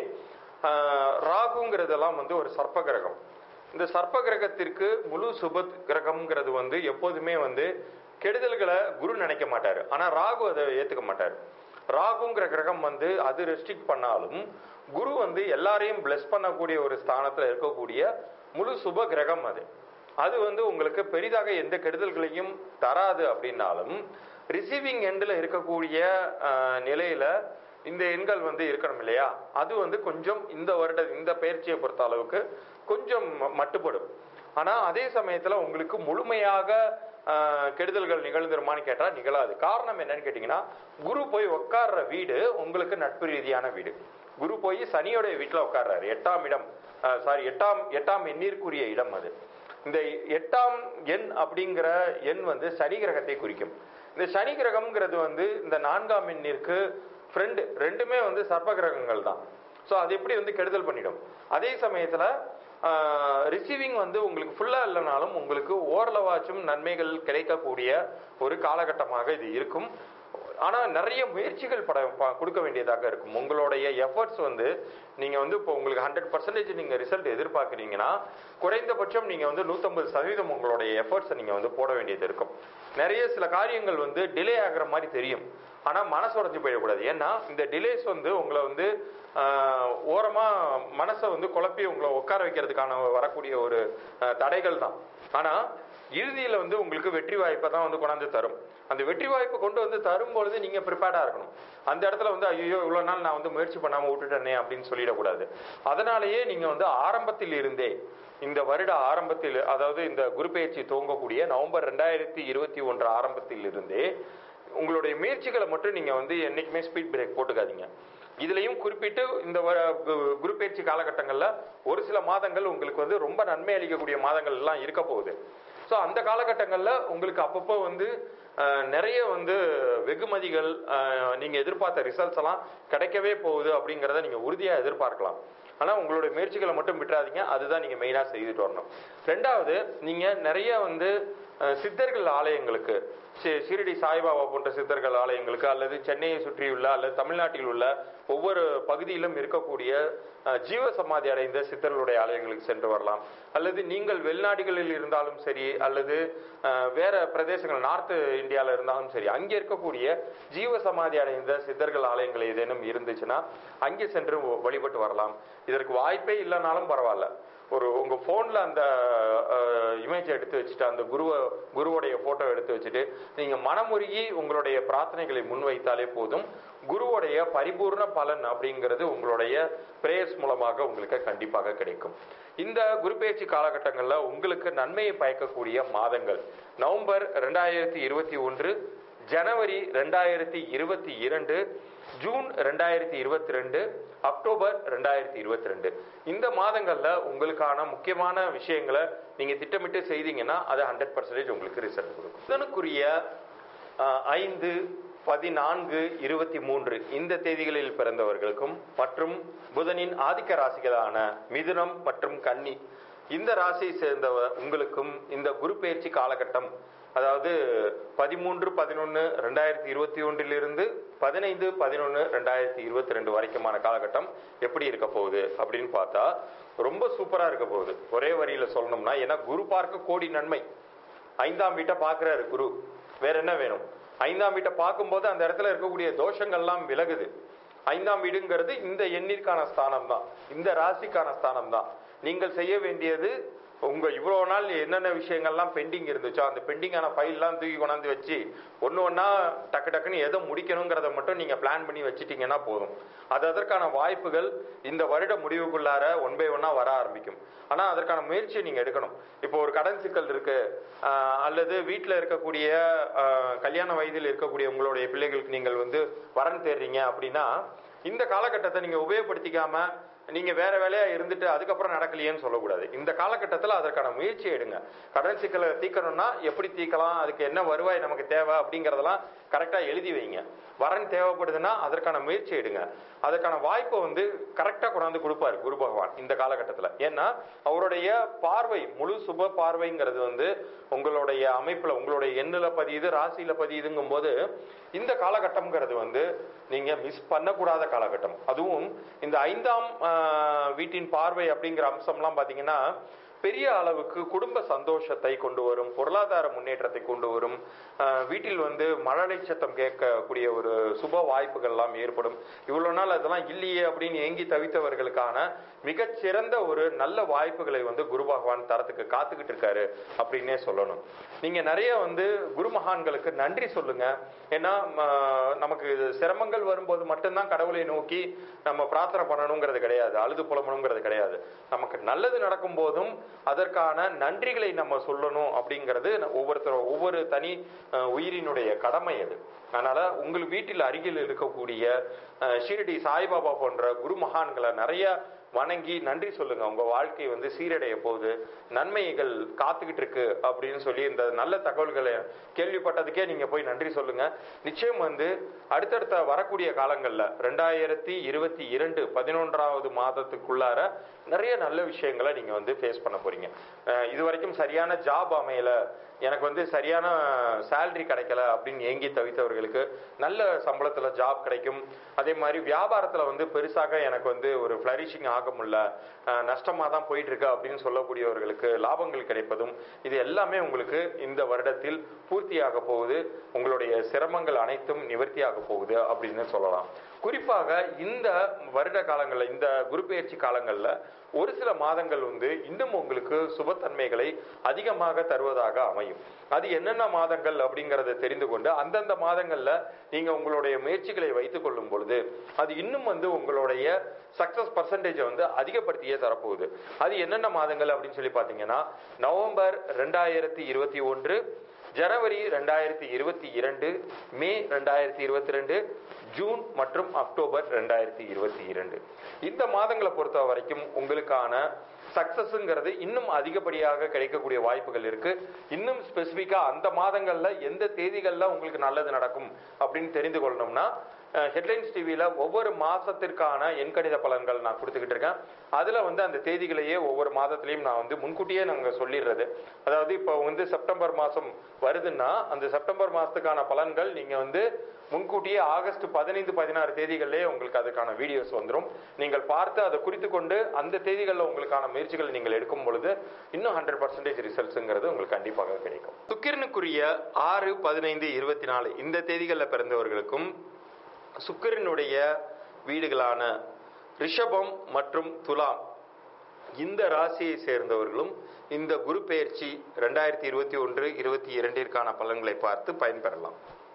ஆஹ், ராகுங்கிறதெல்லாம் வந்து ஒரு சர்ப்ப கிரகம் இந்த சர்ப்ப கிரகத்திற்கு முழு சுப கிரகம்ங்கிறது வந்து எப்போதுமே வந்து கெடுதல்களை குரு நினைக்க மாட்டாரு ஆனா ராகு அதை ஏத்துக்க மாட்டாரு ராகுங்கிற கிரகம் வந்து அது ரெஸ்ட்ரிக்ட் பண்ணாலும் குரு வந்து எல்லாரையும் பிளஸ் பண்ணக்கூடிய ஒரு ஸ்தானத்துல இருக்கக்கூடிய முழு சுப கிரகம் அது அது வந்து உங்களுக்கு பெரிதாக எந்த கெடுதல்களையும் தராது அப்படின்னாலும் ரிசீவிங் எண்டில் இருக்கக்கூடிய ஆஹ், நிலையில இந்த எண்கள் வந்து இருக்கணும் இல்லையா அது வந்து கொஞ்சம் இந்த வருட இந்த பயிற்சியை பொறுத்த அளவுக்கு கொஞ்சம் ம- மட்டுப்படும் ஆனா அதே சமயத்துல உங்களுக்கு முழுமையாக ஆஹ், கெடுதல்கள் நிகழ்ந்துருமான்னு கேட்டா நிகழாது காரணம் என்னன்னு கேட்டீங்கன்னா குரு போய் உட்கார்ற வீடு உங்களுக்கு நட்பு ரீதியான வீடு குரு போய் சனியோடைய வீட்டுல உட்கார்றாரு எட்டாம் இடம் சாரி எட்டாம் எட்டாம் எண்ணிற்குரிய இடம் அது இந்த எட்டாம் எண் அப்படிங்கிற எண் வந்து சனி கிரகத்தை குறிக்கும் இந்த சனி கிரகம்ங்கிறது வந்து இந்த நான்காம் எண்ணிற்கு ஃப்ரெண்டு ரெண்டுமே வந்து சர்ப்ப கிரகங்கள் தான் ஸோ அது எப்படி வந்து கெடுதல் பண்ணிடும் அதே சமயத்துல ரிசீவிங் வந்து உங்களுக்கு ஃபுல்லா இல்லைனாலும் உங்களுக்கு ஓரளவாச்சும் நன்மைகள் கிடைக்கக்கூடிய ஒரு காலகட்டமாக இது இருக்கும் ஆனா நிறைய முயற்சிகள் பட ப- கொடுக்க வேண்டியதாக இருக்கும் உங்களுடைய எஃபர்ட்ஸ் வந்து நீங்க வந்து இப்போ உங்களுக்கு ஹண்ட்ரட் பர்சன்டேஜ் நீங்க ரிசல்ட் எதிர்பார்க்குறீங்கன்னா குறைந்தபட்சம் நீங்க வந்து நூத்தம்பது சதவீதம் உங்களுடைய எஃபர்ட்ஸை நீங்க வந்து போட வேண்டியது இருக்கும் நிறைய சில காரியங்கள் வந்து டிலே ஆகுற மாதிரி தெரியும் ஆனா மனசு உடைஞ்சு போயிடக்கூடாது ஏன்னா இந்த டிலேஸ் வந்து உங்களை வந்து ஆஹ், ஓரமா மனசை வந்து குழப்பி உங்களை உட்கார வைக்கிறதுக்கான வரக்கூடிய ஒரு ஆஹ், தடைகள் தான் ஆனா இறுதியில வந்து உங்களுக்கு வெற்றி வாய்ப்பை தான் வந்து கொண்டாந்து தரும் அந்த வெற்றி வாய்ப்பை கொண்டு வந்து தரும் பொழுது நீங்க ப்ரிப்பேர்டா இருக்கணும் அந்த இடத்துல வந்து ஐயோ இவ்வளவு நாள் நான் வந்து முயற்சி பண்ணாம விட்டுட்டேனே அப்படின்னு சொல்லிடக்கூடாது அதனாலேயே நீங்க வந்து ஆரம்பத்தில் இருந்தே இந்த வருட ஆரம்பத்தில் அதாவது இந்த குரு பயிற்சி துவங்கக்கூடிய நவம்பர் ரெண்டாயிரத்தி இருபத்தி ஒன்று ஆரம்பத்தில் இருந்தே உங்களுடைய முயற்சிகளை மட்டும் நீங்க வந்து என்னைக்குமே ஸ்பீட் பிரேக் போட்டுக்காதீங்க இதுலயும் குறிப்பிட்டு இந்த வர- கு- குரு பயிற்சி காலகட்டங்கள்ல ஒரு சில மாதங்கள் உங்களுக்கு வந்து ரொம்ப நன்மை அளிக்கக்கூடிய மாதங்கள் எல்லாம் இருக்க போகுது ஸோ அந்த காலகட்டங்கள்ல உங்களுக்கு அப்பப்போ வந்து அஹ், நிறைய வந்து வெகுமதிகள் அஹ், நீங்க எதிர்பார்த்த ரிசல்ட்ஸ் எல்லாம் கிடைக்கவே போகுது அப்படிங்கிறத நீங்க உறுதியா எதிர்பார்க்கலாம் ஆனா உங்களுடைய முயற்சிகளை மட்டும் விட்டுறாதீங்க அதுதான் நீங்க மெயினா செய்துட்டு வரணும் ரெண்டாவது நீங்க நிறைய வந்து அஹ், சித்தர்கள் ஆலயங்களுக்கு ஷி- ஷிரடி சாய்பாபா போன்ற சித்தர்கள் ஆலயங்களுக்கு அல்லது சென்னையை சுற்றியுள்ள அல்லது தமிழ்நாட்டில் உள்ள ஒவ்வொரு பகுதியிலும் இருக்கக்கூடிய அஹ், ஜீவ சமாதி அடைந்த சித்தர்களுடைய ஆலயங்களுக்கு சென்று வரலாம் அல்லது நீங்கள் வெளிநாடுகளில் இருந்தாலும் சரி அல்லது அஹ், வேற பிரதேசங்கள் நார்த் இந்தியால இருந்தாலும் சரி அங்கே இருக்கக்கூடிய ஜீவ சமாதி அடைந்த சித்தர்கள் ஆலயங்கள் ஏதேனும் இருந்துச்சுன்னா அங்கே சென்று வ- வழிபட்டு வரலாம் இதற்கு வாய்ப்பே இல்லைனாலும் பரவாயில்ல ஒரு உங்க போன்ல அந்த இமேஜ் எடுத்து வச்சுட்டு அந்த குருவ குருவுடைய போட்டோ எடுத்து வச்சுட்டு நீங்க மனமுருகி உங்களுடைய பிரார்த்தனைகளை முன்வைத்தாலே போதும் குருவுடைய பரிபூர்ண பலன் அப்படிங்கிறது உங்களுடைய பிரேயர்ஸ் மூலமாக உங்களுக்கு கண்டிப்பாக கிடைக்கும் இந்த குரு பயிற்சி காலகட்டங்கள்ல உங்களுக்கு நன்மையை பயக்கக்கூடிய மாதங்கள் நவம்பர் ரெண்டாயிரத்தி இருபத்தி ஒன்று ஜனவரி ரெண்டாயிரத்தி இருபத்தி இரண்டு ஜூன் ரெண்டாயிரத்தி இருபத்தி ரெண்டு அக்டோபர் ரெண்டாயிரத்தி இருபத்தி ரெண்டு இந்த மாதங்கள்ல உங்களுக்கான முக்கியமான விஷயங்களை நீங்க திட்டமிட்டு செய்தீங்கன்னா அது ஹண்ட்ரட் பர்சன்டேஜ் உங்களுக்கு ரிசல்ட் கொடுக்கும் இதனுக்குரிய ஆஹ், ஐந்து பதினான்கு இருபத்தி மூன்று இந்த தேதிகளில் பிறந்தவர்களுக்கும் மற்றும் புதனின் ஆதிக்க ராசிகளான மிதுனம் மற்றும் கன்னி இந்த ராசியை சேர்ந்தவ உங்களுக்கும் இந்த குரு பயிற்சி காலகட்டம் அதாவது பதிமூன்று பதினொன்று ரெண்டாயிரத்தி இருபத்தி ஒன்றிலிருந்து பதினைந்து பதினொன்று ரெண்டாயிரத்தி இருபத்தி ரெண்டு வரைக்குமான காலகட்டம் எப்படி இருக்க போகுது அப்படின்னு பார்த்தா ரொம்ப சூப்பரா இருக்க போகுது ஒரே வரியில சொல்லணும்னா ஏன்னா குரு பார்க்க கோடி நன்மை ஐந்தாம் வீட்டை பார்க்கிறாரு குரு வேற என்ன வேணும் ஐந்தாம் வீட்டை பார்க்கும்போது அந்த இடத்துல இருக்கக்கூடிய தோஷங்கள்லாம் விலகுது ஐந்தாம் வீடுங்கிறது இந்த எண்ணிற்கான ஸ்தானம் தான் இந்த ராசிக்கான ஸ்தானம் தான் நீங்கள் செய்ய வேண்டியது உங்க இவ்வளவு நாள் என்னென்ன விஷயங்கள்லாம் பெண்டிங் இருந்துச்சோ அந்த பெண்டிங்கான ஃபைல்லாம் தூக்கி கொண்டாந்து வச்சு ஒன்று ஒன்றா டக்கு டக்குன்னு எதை முடிக்கணுங்கிறத மட்டும் நீங்க பிளான் பண்ணி வச்சிட்டீங்கன்னா போதும் அது அதற்கான வாய்ப்புகள் இந்த வருட முடிவுக்குள்ளார ஒன் பை ஒன்னா வர ஆரம்பிக்கும் ஆனா அதற்கான முயற்சியை நீங்க எடுக்கணும் இப்போ ஒரு கடன் சிக்கல் இருக்கு ஆஹ் அல்லது வீட்டில் இருக்கக்கூடிய ஆஹ் கல்யாண வயதில் இருக்கக்கூடிய உங்களுடைய பிள்ளைகளுக்கு நீங்கள் வந்து வரன் தேடுறீங்க அப்படின்னா இந்த காலகட்டத்தை நீங்க உபயோகப்படுத்திக்காம நீங்க வேற வேலையா இருந்துட்டு அதுக்கப்புறம் நடக்கலையேன்னு சொல்லக்கூடாது இந்த காலகட்டத்தில் அதற்கான முயற்சி எடுங்க கடன் சிக்கலை தீர்க்கணும்னா எப்படி தீர்க்கலாம் அதுக்கு என்ன வருவாய் நமக்கு தேவை அப்படிங்கறதெல்லாம் கரெக்டா எழுதி வைங்க வரன் தேவைப்படுதுன்னா அதற்கான முயற்சி எடுங்க அதற்கான வாய்ப்பை வந்து கரெக்டா கொண்டாந்து கொடுப்பாரு குரு பகவான் இந்த காலகட்டத்தில் ஏன்னா அவருடைய பார்வை முழு சுப பார்வைங்கிறது வந்து உங்களுடைய அமைப்புல உங்களுடைய எண்ணுல பதியுது ராசியில பதியுதுங்கும் போது இந்த காலகட்டம்ங்கிறது வந்து நீங்க மிஸ் பண்ணக்கூடாத காலகட்டம் அதுவும் இந்த ஐந்தாம் ஆஹ், வீட்டின் பார்வை அப்படிங்கிற அம்சம்லாம் பாத்தீங்கன்னா பெரிய அளவுக்கு குடும்ப சந்தோஷத்தை கொண்டு வரும் பொருளாதார முன்னேற்றத்தை கொண்டு வரும் ஆஹ், வீட்டில் வந்து மழலை சத்தம் கேட்கக்கூடிய ஒரு சுப வாய்ப்புகள் எல்லாம் ஏற்படும் இவ்வளவு நாள் அதெல்லாம் இல்லையே அப்படின்னு ஏங்கி தவித்தவர்களுக்கான மிகச்சிறந்த ஒரு நல்ல வாய்ப்புகளை வந்து குரு பகவான் தரத்துக்கு காத்துக்கிட்டு இருக்காரு அப்படின்னே சொல்லணும் நீங்க நிறைய வந்து குரு மகான்களுக்கு நன்றி சொல்லுங்க ஏன்னா ம, நமக்கு இது சிரமங்கள் வரும்போது மட்டும்தான் கடவுளை நோக்கி நம்ம பிரார்த்தனை பண்ணணுங்கிறது கிடையாது அழுது புலம்பணுங்கிறது கிடையாது நமக்கு நல்லது நடக்கும் போதும் அதற்கான நன்றிகளை நம்ம சொல்லணும் அப்படிங்கிறது ஒவ்வொருத்தரும் ஒவ்வொரு தனி அஹ், உயிரினுடைய கடமை அது அதனால உங்கள் வீட்டில் அருகில் இருக்கக்கூடிய அஹ், ஷீரடி சாய்பாபா போன்ற குரு மகான்களை நிறைய வணங்கி நன்றி சொல்லுங்க உங்க வாழ்க்கை வந்து சீரடைய போகுது நன்மைகள் காத்துக்கிட்டு இருக்கு அப்படின்னு சொல்லி இந்த நல்ல தகவல்களை கேள்விப்பட்டதுக்கே நீங்க போய் நன்றி சொல்லுங்க நிச்சயம் வந்து அடுத்தடுத்த வரக்கூடிய காலங்கள்ல ரெண்டாயிரத்தி இருபத்தி இரண்டு பதினொன்றாவது மாதத்துக்குள்ளார நிறைய நல்ல விஷயங்களை நீங்க வந்து ஃபேஸ் பண்ண போறீங்க அஹ் இது வரைக்கும் சரியான ஜாப் அமையல எனக்கு வந்து சரியான சேலரி கிடைக்கல அப்படின்னு ஏங்கி தவித்தவர்களுக்கு நல்ல சம்பளத்துல ஜாப் கிடைக்கும் அதே மாதிரி வியாபாரத்துல வந்து பெருசாக எனக்கு வந்து ஒரு ஃபிளரிஷிங் ஆக முடியல அஹ் நஷ்டமா தான் போயிட்டு இருக்கு அப்படின்னு சொல்லக்கூடியவர்களுக்கு லாபங்கள் கிடைப்பதும் இது எல்லாமே உங்களுக்கு இந்த வருடத்தில் பூர்த்தியாக போகுது உங்களுடைய சிரமங்கள் அனைத்தும் நிவர்த்தியாக போகுது அப்படின்னு சொல்லலாம் குறிப்பாக இந்த வருட காலங்கள்ல இந்த குரு பெயர்ச்சி காலங்கள்ல ஒரு சில மாதங்கள் வந்து இன்னும் உங்களுக்கு சுபத்தன்மைகளை அதிகமாக தருவதாக அமையும் அது என்னென்ன மாதங்கள் அப்படிங்கறத தெரிந்து கொண்டு அந்தந்த மாதங்கள்ல நீங்க உங்களுடைய முயற்சிகளை வைத்துக் கொள்ளும் பொழுது அது இன்னும் வந்து உங்களுடைய சக்சஸ் பர்சன்டேஜை வந்து அதிகப்படுத்தியே தரப்போகுது அது என்னென்ன மாதங்கள் அப்படின்னு சொல்லி பாத்தீங்கன்னா நவம்பர் ரெண்டாயிரத்தி இருபத்தி ஒன்று ஜனவரி ரெண்டாயிரத்தி இருபத்தி இரண்டு மே ரெண்டாயிரத்தி இருபத்தி ரெண்டு ஜூன் மற்றும் அக்டோபர் ரெண்டாயிரத்தி இருபத்தி இரண்டு இந்த மாதங்களை பொறுத்த வரைக்கும் உங்களுக்கான சக்சஸ்ங்கிறது இன்னும் அதிகப்படியாக கிடைக்கக்கூடிய வாய்ப்புகள் இருக்கு இன்னும் ஸ்பெசிஃபிக்கா அந்த மாதங்கள்ல எந்த தேதிகள்ல உங்களுக்கு நல்லது நடக்கும் அப்படின்னு தெரிந்து கொள்ளணும்னா ஹெட்லைன்ஸ் டிவியில் ஒவ்வொரு மாதத்திற்கான எண்கணித பலன்கள் நான் கொடுத்துக்கிட்டு இருக்கேன் அதில் வந்து அந்த தேதிகளையே ஒவ்வொரு மாதத்துலையும் நான் வந்து முன்கூட்டியே நாங்கள் சொல்லிடுறது அதாவது இப்போ வந்து செப்டம்பர் மாதம் வருதுன்னா அந்த செப்டம்பர் மாதத்துக்கான பலன்கள் நீங்கள் வந்து முன்கூட்டியே ஆகஸ்ட் பதினைந்து பதினாறு தேதிகளிலே உங்களுக்கு அதுக்கான வீடியோஸ் வந்துடும் நீங்கள் பார்த்து அதை குறித்து கொண்டு அந்த தேதிகளில் உங்களுக்கான முயற்சிகளை நீங்கள் எடுக்கும் பொழுது இன்னும் ஹண்ட்ரட் பர்சன்டேஜ் ரிசல்ட்ஸுங்கிறது உங்களுக்கு கண்டிப்பாக கிடைக்கும் சுக்கிரனுக்குரிய ஆறு பதினைந்து இருபத்தி நாலு இந்த தேதிகளில் பிறந்தவர்களுக்கும் சுக்கிரனுடைய வீடுகளான ரிஷபம் மற்றும் துலாம் இந்த ராசியை சேர்ந்தவர்களும் இந்த குரு பெயர்ச்சி ரெண்டாயிரத்தி இருபத்தி ஒன்று இருபத்தி இரண்டிற்கான பலன்களை பார்த்து பயன்பெறலாம்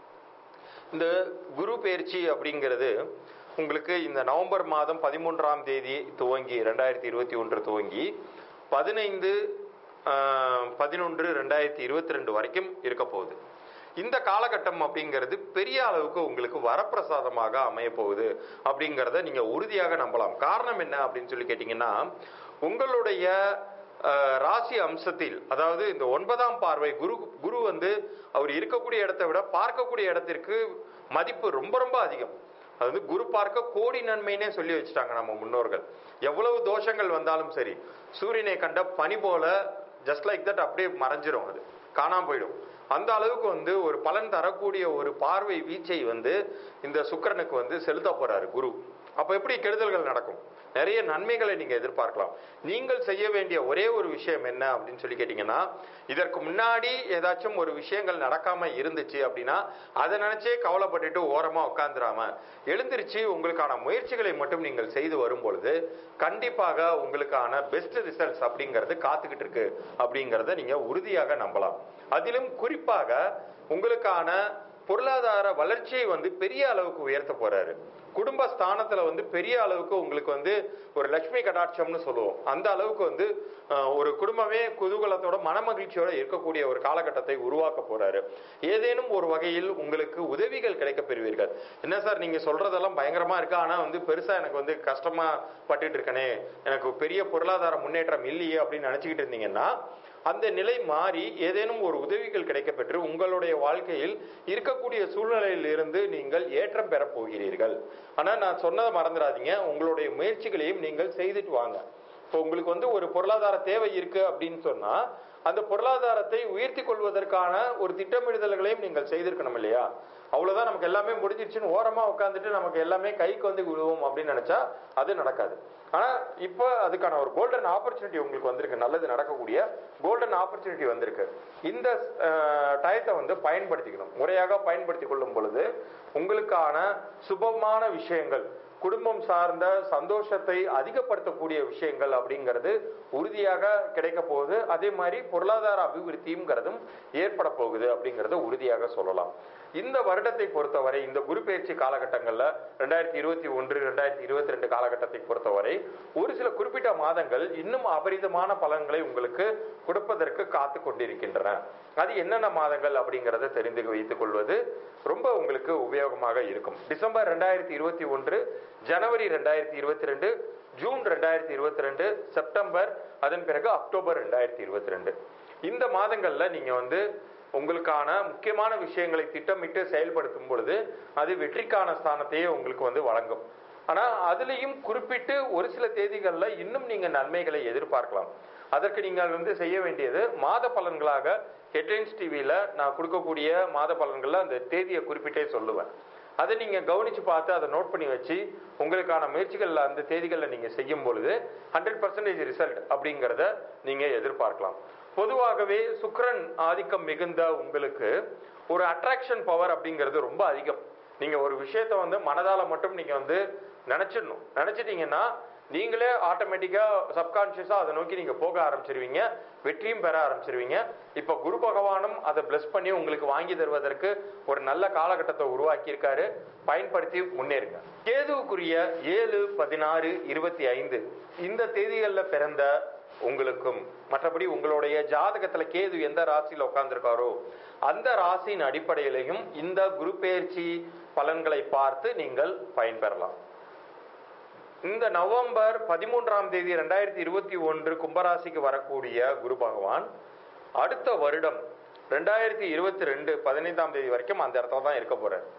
இந்த குரு பெயர்ச்சி அப்படிங்கிறது உங்களுக்கு இந்த நவம்பர் மாதம் பதிமூன்றாம் தேதி துவங்கி ரெண்டாயிரத்தி இருபத்தி ஒன்று துவங்கி பதினைந்து பதினொன்று ரெண்டாயிரத்தி இருபத்தி ரெண்டு வரைக்கும் இருக்க போகுது இந்த காலகட்டம் அப்படிங்கிறது பெரிய அளவுக்கு உங்களுக்கு வரப்பிரசாதமாக அமைய போகுது அப்படிங்கிறத நீங்க உறுதியாக நம்பலாம் காரணம் என்ன அப்படின்னு சொல்லி கேட்டீங்கன்னா உங்களுடைய அஹ், ராசி அம்சத்தில் அதாவது இந்த ஒன்பதாம் பார்வை குரு குரு வந்து அவர் இருக்கக்கூடிய இடத்தை விட பார்க்கக்கூடிய இடத்திற்கு மதிப்பு ரொம்ப ரொம்ப அதிகம் அதாவது குரு பார்க்க கோடி நன்மைனே சொல்லி வச்சுட்டாங்க நம்ம முன்னோர்கள் எவ்வளவு தோஷங்கள் வந்தாலும் சரி சூரியனை கண்ட பனி போல ஜஸ்ட் லைக் தட் அப்படியே மறைஞ்சிரும் அது காணாம போயிடும் அந்த அளவுக்கு வந்து ஒரு பலன் தரக்கூடிய ஒரு பார்வை வீச்சை வந்து இந்த சுக்கிரனுக்கு வந்து செலுத்த போறாரு குரு அப்ப எப்படி கெடுதல்கள் நடக்கும் நிறைய நன்மைகளை நீங்க எதிர்பார்க்கலாம் நீங்கள் செய்ய வேண்டிய ஒரே ஒரு விஷயம் என்ன அப்படின்னு சொல்லி கேட்டீங்கன்னா இதற்கு முன்னாடி ஏதாச்சும் ஒரு விஷயங்கள் நடக்காம இருந்துச்சு அப்படின்னா அதை நினைச்சே கவலைப்பட்டுட்டு ஓரமா உட்காந்துராம எழுந்திருச்சு உங்களுக்கான முயற்சிகளை மட்டும் நீங்கள் செய்து வரும் பொழுது கண்டிப்பாக உங்களுக்கான பெஸ்ட் ரிசல்ட்ஸ் அப்படிங்கிறது காத்துக்கிட்டு இருக்கு அப்படிங்கிறத நீங்க உறுதியாக நம்பலாம் அதிலும் குறிப்பாக உங்களுக்கான பொருளாதார வளர்ச்சியை வந்து பெரிய அளவுக்கு உயர்த்த போறாரு குடும்ப ஸ்தானத்துல வந்து பெரிய அளவுக்கு உங்களுக்கு வந்து ஒரு லட்சுமி கடாட்சம்னு சொல்லுவோம் அந்த அளவுக்கு வந்து அஹ், ஒரு குடும்பமே குதூகலத்தோட மனமகிழ்ச்சியோட இருக்கக்கூடிய ஒரு காலகட்டத்தை உருவாக்க போறாரு ஏதேனும் ஒரு வகையில் உங்களுக்கு உதவிகள் கிடைக்க பெறுவீர்கள் என்ன சார் நீங்க சொல்றதெல்லாம் பயங்கரமா இருக்கு ஆனா வந்து பெருசா எனக்கு வந்து கஷ்டமா பட்டுட்டு இருக்கனே எனக்கு பெரிய பொருளாதார முன்னேற்றம் இல்லையே அப்படின்னு நினைச்சுக்கிட்டு இருந்தீங்கன்னா அந்த நிலை மாறி ஏதேனும் ஒரு உதவிகள் கிடைக்கப்பெற்று உங்களுடைய வாழ்க்கையில் இருக்கக்கூடிய சூழ்நிலையில் இருந்து நீங்கள் ஏற்றம் பெறப் போகிறீர்கள் ஆனா நான் சொன்னதை மறந்துடாதீங்க உங்களுடைய முயற்சிகளையும் நீங்கள் செய்துட்டு வாங்க இப்போ உங்களுக்கு வந்து ஒரு பொருளாதார தேவை இருக்கு அப்படின்னு சொன்னா அந்த பொருளாதாரத்தை உயர்த்தி கொள்வதற்கான ஒரு திட்டமிடுதல்களையும் நீங்கள் செய்திருக்கணும் இல்லையா அவ்வளவுதான் நமக்கு எல்லாமே முடிஞ்சிருச்சுன்னு ஓரமா உட்காந்துட்டு நமக்கு எல்லாமே கைக்கு வந்து விடுவோம் அப்படின்னு நினைச்சா அது நடக்காது ஆனா இப்போ அதுக்கான ஒரு கோல்டன் ஆப்பர்ச்சுனிட்டி உங்களுக்கு வந்திருக்கு நல்லது நடக்கக்கூடிய கோல்டன் ஆப்பர்ச்சுனிட்டி வந்திருக்கு இந்த அஹ், டயத்தை வந்து பயன்படுத்திக்கணும் முறையாக பயன்படுத்தி கொள்ளும் பொழுது உங்களுக்கான சுபமான விஷயங்கள் குடும்பம் சார்ந்த சந்தோஷத்தை அதிகப்படுத்தக்கூடிய விஷயங்கள் அப்படிங்கிறது உறுதியாக கிடைக்க போகுது அதே மாதிரி பொருளாதார அபிவிருத்திங்கிறதும் ஏற்பட போகுது அப்படிங்கறத உறுதியாக சொல்லலாம் இந்த வருடத்தை பொறுத்தவரை இந்த குரு பயிற்சி காலகட்டங்கள்ல ரெண்டாயிரத்தி இருபத்தி ஒன்று ரெண்டாயிரத்தி இருபத்தி ரெண்டு காலகட்டத்தை பொறுத்தவரை ஒரு சில குறிப்பிட்ட மாதங்கள் இன்னும் அபரிதமான பலன்களை உங்களுக்கு கொடுப்பதற்கு காத்து கொண்டிருக்கின்றன அது என்னென்ன மாதங்கள் அப்படிங்கறத தெரிந்து வைத்துக் கொள்வது ரொம்ப உங்களுக்கு உபயோகமாக இருக்கும் டிசம்பர் ரெண்டாயிரத்தி இருபத்தி ஒன்று ஜனவரி ரெண்டாயிரத்தி இருபத்தி ரெண்டு ஜூன் ரெண்டாயிரத்தி இருபத்தி ரெண்டு செப்டம்பர் அதன் பிறகு அக்டோபர் ரெண்டாயிரத்தி இருபத்தி ரெண்டு இந்த மாதங்கள்ல நீங்க வந்து உங்களுக்கான முக்கியமான விஷயங்களை திட்டமிட்டு செயல்படுத்தும் பொழுது அது வெற்றிக்கான ஸ்தானத்தையே உங்களுக்கு வந்து வழங்கும் ஆனா அதுலயும் குறிப்பிட்டு ஒரு சில தேதிகள்ல இன்னும் நீங்க நன்மைகளை எதிர்பார்க்கலாம் அதற்கு நீங்கள் வந்து செய்ய வேண்டியது மாத பலன்களாக ஹெட்லைன்ஸ் டிவியில நான் கொடுக்கக்கூடிய மாத பலன்கள்ல அந்த தேதியை குறிப்பிட்டே சொல்லுவேன் அதை நீங்க கவனிச்சு பார்த்து அதை நோட் பண்ணி வச்சு உங்களுக்கான முயற்சிகள்ல அந்த தேதிகளில் நீங்க செய்யும் பொழுது ஹண்ட்ரட் பர்சன்டேஜ் ரிசல்ட் அப்படிங்கிறத நீங்க எதிர்பார்க்கலாம் பொதுவாகவே சுக்கிரன் ஆதிக்கம் மிகுந்த உங்களுக்கு ஒரு அட்ராக்ஷன் பவர் அப்படிங்கிறது ரொம்ப அதிகம் நீங்க ஒரு விஷயத்தை வந்து மனதால மட்டும் நீங்க வந்து நினைச்சிடணும் நினைச்சிட்டீங்கன்னா நீங்களே ஆட்டோமேட்டிக்கா சப்கான்சியஸா அதை நோக்கி நீங்க போக ஆரம்பிச்சிருவீங்க வெற்றியும் பெற ஆரம்பிச்சிருவீங்க இப்ப குரு பகவானும் அதை பிளஸ் பண்ணி உங்களுக்கு வாங்கி தருவதற்கு ஒரு நல்ல காலகட்டத்தை உருவாக்கி இருக்காரு பயன்படுத்தி முன்னேறுங்க கேதுவுக்குரிய ஏழு பதினாறு இருபத்தி ஐந்து இந்த தேதிகளில் பிறந்த உங்களுக்கும் மற்றபடி உங்களுடைய ஜாதகத்துல கேது எந்த ராசியில உட்கார்ந்திருக்காரோ அந்த ராசியின் அடிப்படையிலையும் இந்த குரு பெயர்ச்சி பலன்களை பார்த்து நீங்கள் பயன்பெறலாம் இந்த நவம்பர் பதிமூன்றாம் தேதி ரெண்டாயிரத்தி இருபத்தி ஒன்று கும்பராசிக்கு வரக்கூடிய குரு பகவான் அடுத்த வருடம் ரெண்டாயிரத்தி இருபத்தி ரெண்டு பதினைந்தாம் தேதி வரைக்கும் அந்த இடத்துல தான் இருக்க போறார்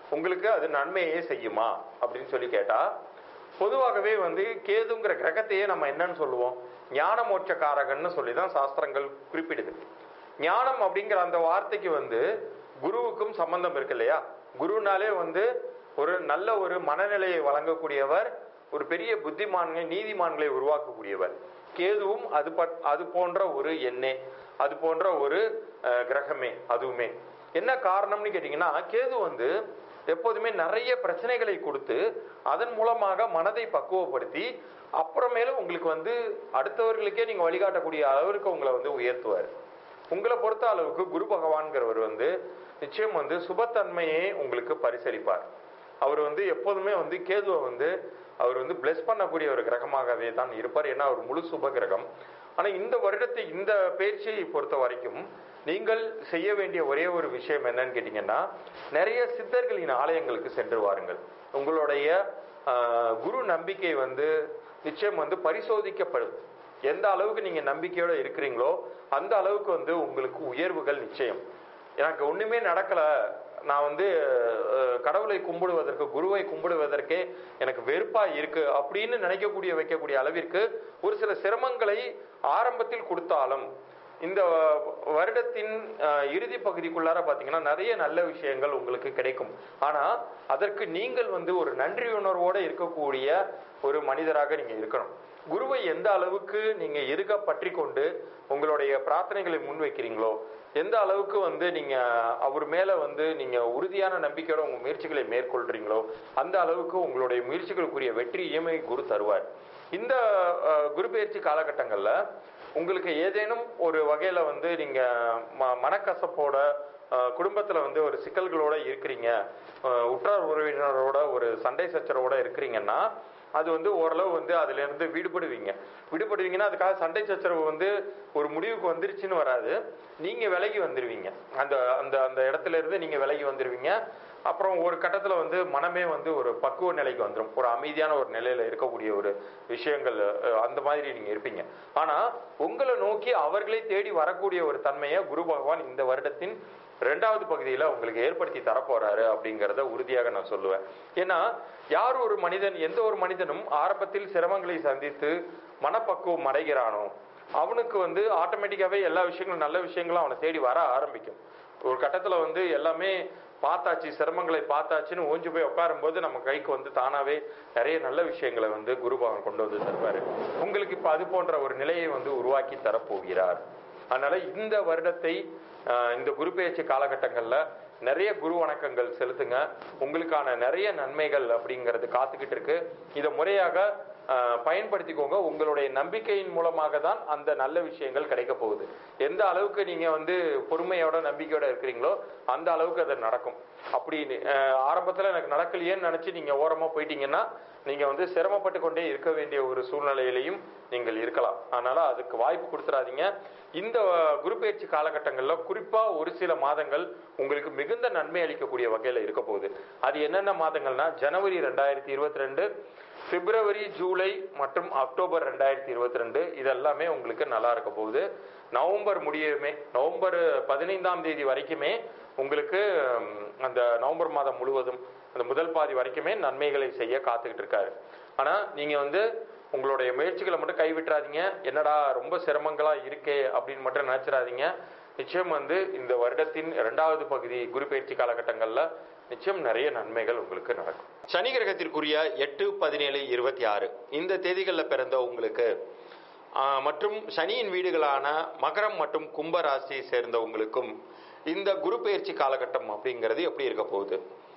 உங்களுக்கு அது நன்மையே செய்யுமா அப்படின்னு சொல்லி கேட்டா பொதுவாகவே வந்து கேதுங்கிற கிரகத்தையே நம்ம என்னன்னு சொல்லுவோம் ஞான மோட்சக்காரகன்னு சொல்லி தான் சாஸ்திரங்கள் குறிப்பிடுது ஞானம் அப்படிங்கிற அந்த வார்த்தைக்கு வந்து குருவுக்கும் சம்பந்தம் இருக்கு இல்லையா குருனாலே வந்து ஒரு நல்ல ஒரு மனநிலையை வழங்கக்கூடியவர் ஒரு பெரிய புத்திமான்களை நீதிமான்களை உருவாக்கக்கூடியவர் கேதுவும் அது பட் அது போன்ற ஒரு எண்ணே அது போன்ற ஒரு அஹ், கிரகமே அதுவுமே என்ன காரணம்னு கேட்டீங்கன்னா கேது வந்து எப்போதுமே நிறைய பிரச்சனைகளை கொடுத்து அதன் மூலமாக மனதை பக்குவப்படுத்தி அப்புறமேலும் உங்களுக்கு வந்து அடுத்தவர்களுக்கே நீங்க வழிகாட்டக்கூடிய அளவிற்கு உங்களை வந்து உயர்த்துவார் உங்களை பொறுத்த அளவுக்கு குரு பகவான்கிறவர் வந்து நிச்சயம் வந்து சுபத்தன்மையை உங்களுக்கு பரிசளிப்பார் அவர் வந்து எப்போதுமே வந்து கேதுவை வந்து அவர் வந்து பிளஸ் பண்ணக்கூடிய ஒரு கிரகமாகவே தான் இருப்பார் ஏன்னா அவர் முழு சுப கிரகம் ஆனா இந்த வருடத்தை இந்த பயிற்சியை பொறுத்த வரைக்கும் நீங்கள் செய்ய வேண்டிய ஒரே ஒரு விஷயம் என்னன்னு கேட்டீங்கன்னா நிறைய சித்தர்களின் ஆலயங்களுக்கு சென்று வாருங்கள் உங்களுடைய ஆஹ், குரு நம்பிக்கை வந்து நிச்சயம் வந்து பரிசோதிக்கப்படும் எந்த அளவுக்கு நீங்க நம்பிக்கையோட இருக்கிறீங்களோ அந்த அளவுக்கு வந்து உங்களுக்கு உயர்வுகள் நிச்சயம் எனக்கு ஒண்ணுமே நடக்கல நான் வந்து அஹ், கடவுளை கும்பிடுவதற்கு குருவை கும்பிடுவதற்கே எனக்கு வெறுப்பா இருக்கு அப்படின்னு நினைக்கக்கூடிய வைக்கக்கூடிய அளவிற்கு ஒரு சில சிரமங்களை ஆரம்பத்தில் கொடுத்தாலும் இந்த வருடத்தின் அஹ், இறுதி பகுதிக்குள்ளார பாத்தீங்கன்னா நிறைய நல்ல விஷயங்கள் உங்களுக்கு கிடைக்கும் ஆனா அதற்கு நீங்கள் வந்து ஒரு நன்றி உணர்வோட இருக்கக்கூடிய ஒரு மனிதராக நீங்க இருக்கணும் குருவை எந்த அளவுக்கு நீங்க இருக பற்றி கொண்டு உங்களுடைய பிரார்த்தனைகளை முன்வைக்கிறீங்களோ எந்த அளவுக்கு வந்து நீங்க அவர் மேல வந்து நீங்க உறுதியான நம்பிக்கையோட உங்க முயற்சிகளை மேற்கொள்றீங்களோ அந்த அளவுக்கு உங்களுடைய முயற்சிகளுக்குரிய வெற்றியுமே குரு தருவார் இந்த அஹ், குரு பயிற்சி காலகட்டங்கள்ல உங்களுக்கு ஏதேனும் ஒரு வகையில வந்து நீங்க ம- மனக்கசப்போட அஹ், குடும்பத்துல வந்து ஒரு சிக்கல்களோட இருக்கிறீங்க அஹ், உற்றார் உறவினரோட ஒரு சண்டை சச்சரவோட இருக்கிறீங்கன்னா அது வந்து ஓரளவு வந்து அதுல இருந்து விடுபடுவீங்க விடுபடுவீங்கன்னா அதுக்காக சண்டை சச்சரவு வந்து ஒரு முடிவுக்கு வந்துருச்சுன்னு வராது நீங்க விலகி வந்துருவீங்க அந்த அந்த அந்த இடத்துல இருந்து நீங்க விலகி வந்துருவீங்க அப்புறம் ஒரு கட்டத்துல வந்து மனமே வந்து ஒரு பக்குவ நிலைக்கு வந்துடும் ஒரு அமைதியான ஒரு நிலையில இருக்கக்கூடிய ஒரு விஷயங்கள் அஹ், அந்த மாதிரி நீங்க இருப்பீங்க ஆனா உங்களை நோக்கி அவர்களே தேடி வரக்கூடிய ஒரு தன்மையை குரு பகவான் இந்த வருடத்தின் ரெண்டாவது பகுதியில உங்களுக்கு ஏற்படுத்தி தரப்போறாரு அப்படிங்கறத உறுதியாக நான் சொல்லுவேன் ஏன்னா யார் ஒரு மனிதன் எந்த ஒரு மனிதனும் ஆரம்பத்தில் சிரமங்களை சந்தித்து மனப்பக்குவம் அடைகிறானோ அவனுக்கு வந்து ஆட்டோமேட்டிக்காவே எல்லா விஷயங்களும் நல்ல விஷயங்களும் அவனை தேடி வர ஆரம்பிக்கும் ஒரு கட்டத்துல வந்து எல்லாமே பார்த்தாச்சு சிரமங்களை பார்த்தாச்சுன்னு ஊஞ்சு போய் உட்காரும்போது நம்ம கைக்கு வந்து தானாவே நிறைய நல்ல விஷயங்களை வந்து குரு பகவான் கொண்டு வந்து தருவாரு உங்களுக்கு இப்ப அது போன்ற ஒரு நிலையை வந்து உருவாக்கி தரப்போகிறார் அதனால இந்த வருடத்தை ஆஹ், இந்த குரு பெயர்ச்சி காலகட்டங்கள்ல நிறைய குரு வணக்கங்கள் செலுத்துங்க உங்களுக்கான நிறைய நன்மைகள் அப்படிங்கிறது காத்துக்கிட்டு இருக்கு இதை முறையாக ஆஹ், பயன்படுத்திக்கோங்க உங்களுடைய நம்பிக்கையின் மூலமாக தான் அந்த நல்ல விஷயங்கள் கிடைக்க போகுது எந்த அளவுக்கு நீங்க வந்து பொறுமையோட நம்பிக்கையோட இருக்கிறீங்களோ அந்த அளவுக்கு அது நடக்கும் அப்படி ஆஹ், ஆரம்பத்துல எனக்கு நடக்கலையேன்னு நினைச்சு நீங்க ஓரமா போயிட்டீங்கன்னா நீங்க வந்து சிரமப்பட்டு கொண்டே இருக்க வேண்டிய ஒரு சூழ்நிலையிலையும் நீங்கள் இருக்கலாம் அதனால அதுக்கு வாய்ப்பு கொடுத்துறாதீங்க இந்த குரு பயிற்சி காலகட்டங்கள்ல குறிப்பா ஒரு சில மாதங்கள் உங்களுக்கு மிகுந்த நன்மை அளிக்கக்கூடிய வகையில இருக்க போகுது அது என்னென்ன மாதங்கள்னா ஜனவரி ரெண்டாயிரத்தி இருபத்தி ரெண்டு பிப்ரவரி ஜூலை மற்றும் அக்டோபர் ரெண்டாயிரத்தி இருபத்தி ரெண்டு இதெல்லாமே உங்களுக்கு நல்லா இருக்க போகுது நவம்பர் முடியவுமே நவம்பர் பதினைந்தாம் தேதி வரைக்குமே உங்களுக்கு ம், அந்த நவம்பர் மாதம் முழுவதும் அந்த முதல் பாதி வரைக்குமே நன்மைகளை செய்ய காத்துக்கிட்டு இருக்காரு ஆனா நீங்க வந்து உங்களுடைய முயற்சிகளை மட்டும் கைவிட்டுறாதீங்க என்னடா ரொம்ப சிரமங்களா இருக்கே அப்படின்னு மட்டும் நினைச்சிடாதீங்க நிச்சயம் வந்து இந்த வருடத்தின் இரண்டாவது பகுதி குரு பயிற்சி காலகட்டங்கள்ல நிச்சயம் நிறைய நன்மைகள் உங்களுக்கு நடக்கும் சனி கிரகத்திற்குரிய எட்டு பதினேழு இருபத்தி ஆறு இந்த தேதிகளில் பிறந்த உங்களுக்கு ஆஹ், மற்றும் சனியின் வீடுகளான மகரம் மற்றும் கும்ப ராசியை சேர்ந்தவங்களுக்கும் இந்த குரு பயிற்சி காலகட்டம் அப்படிங்கிறது எப்படி இருக்க போகுது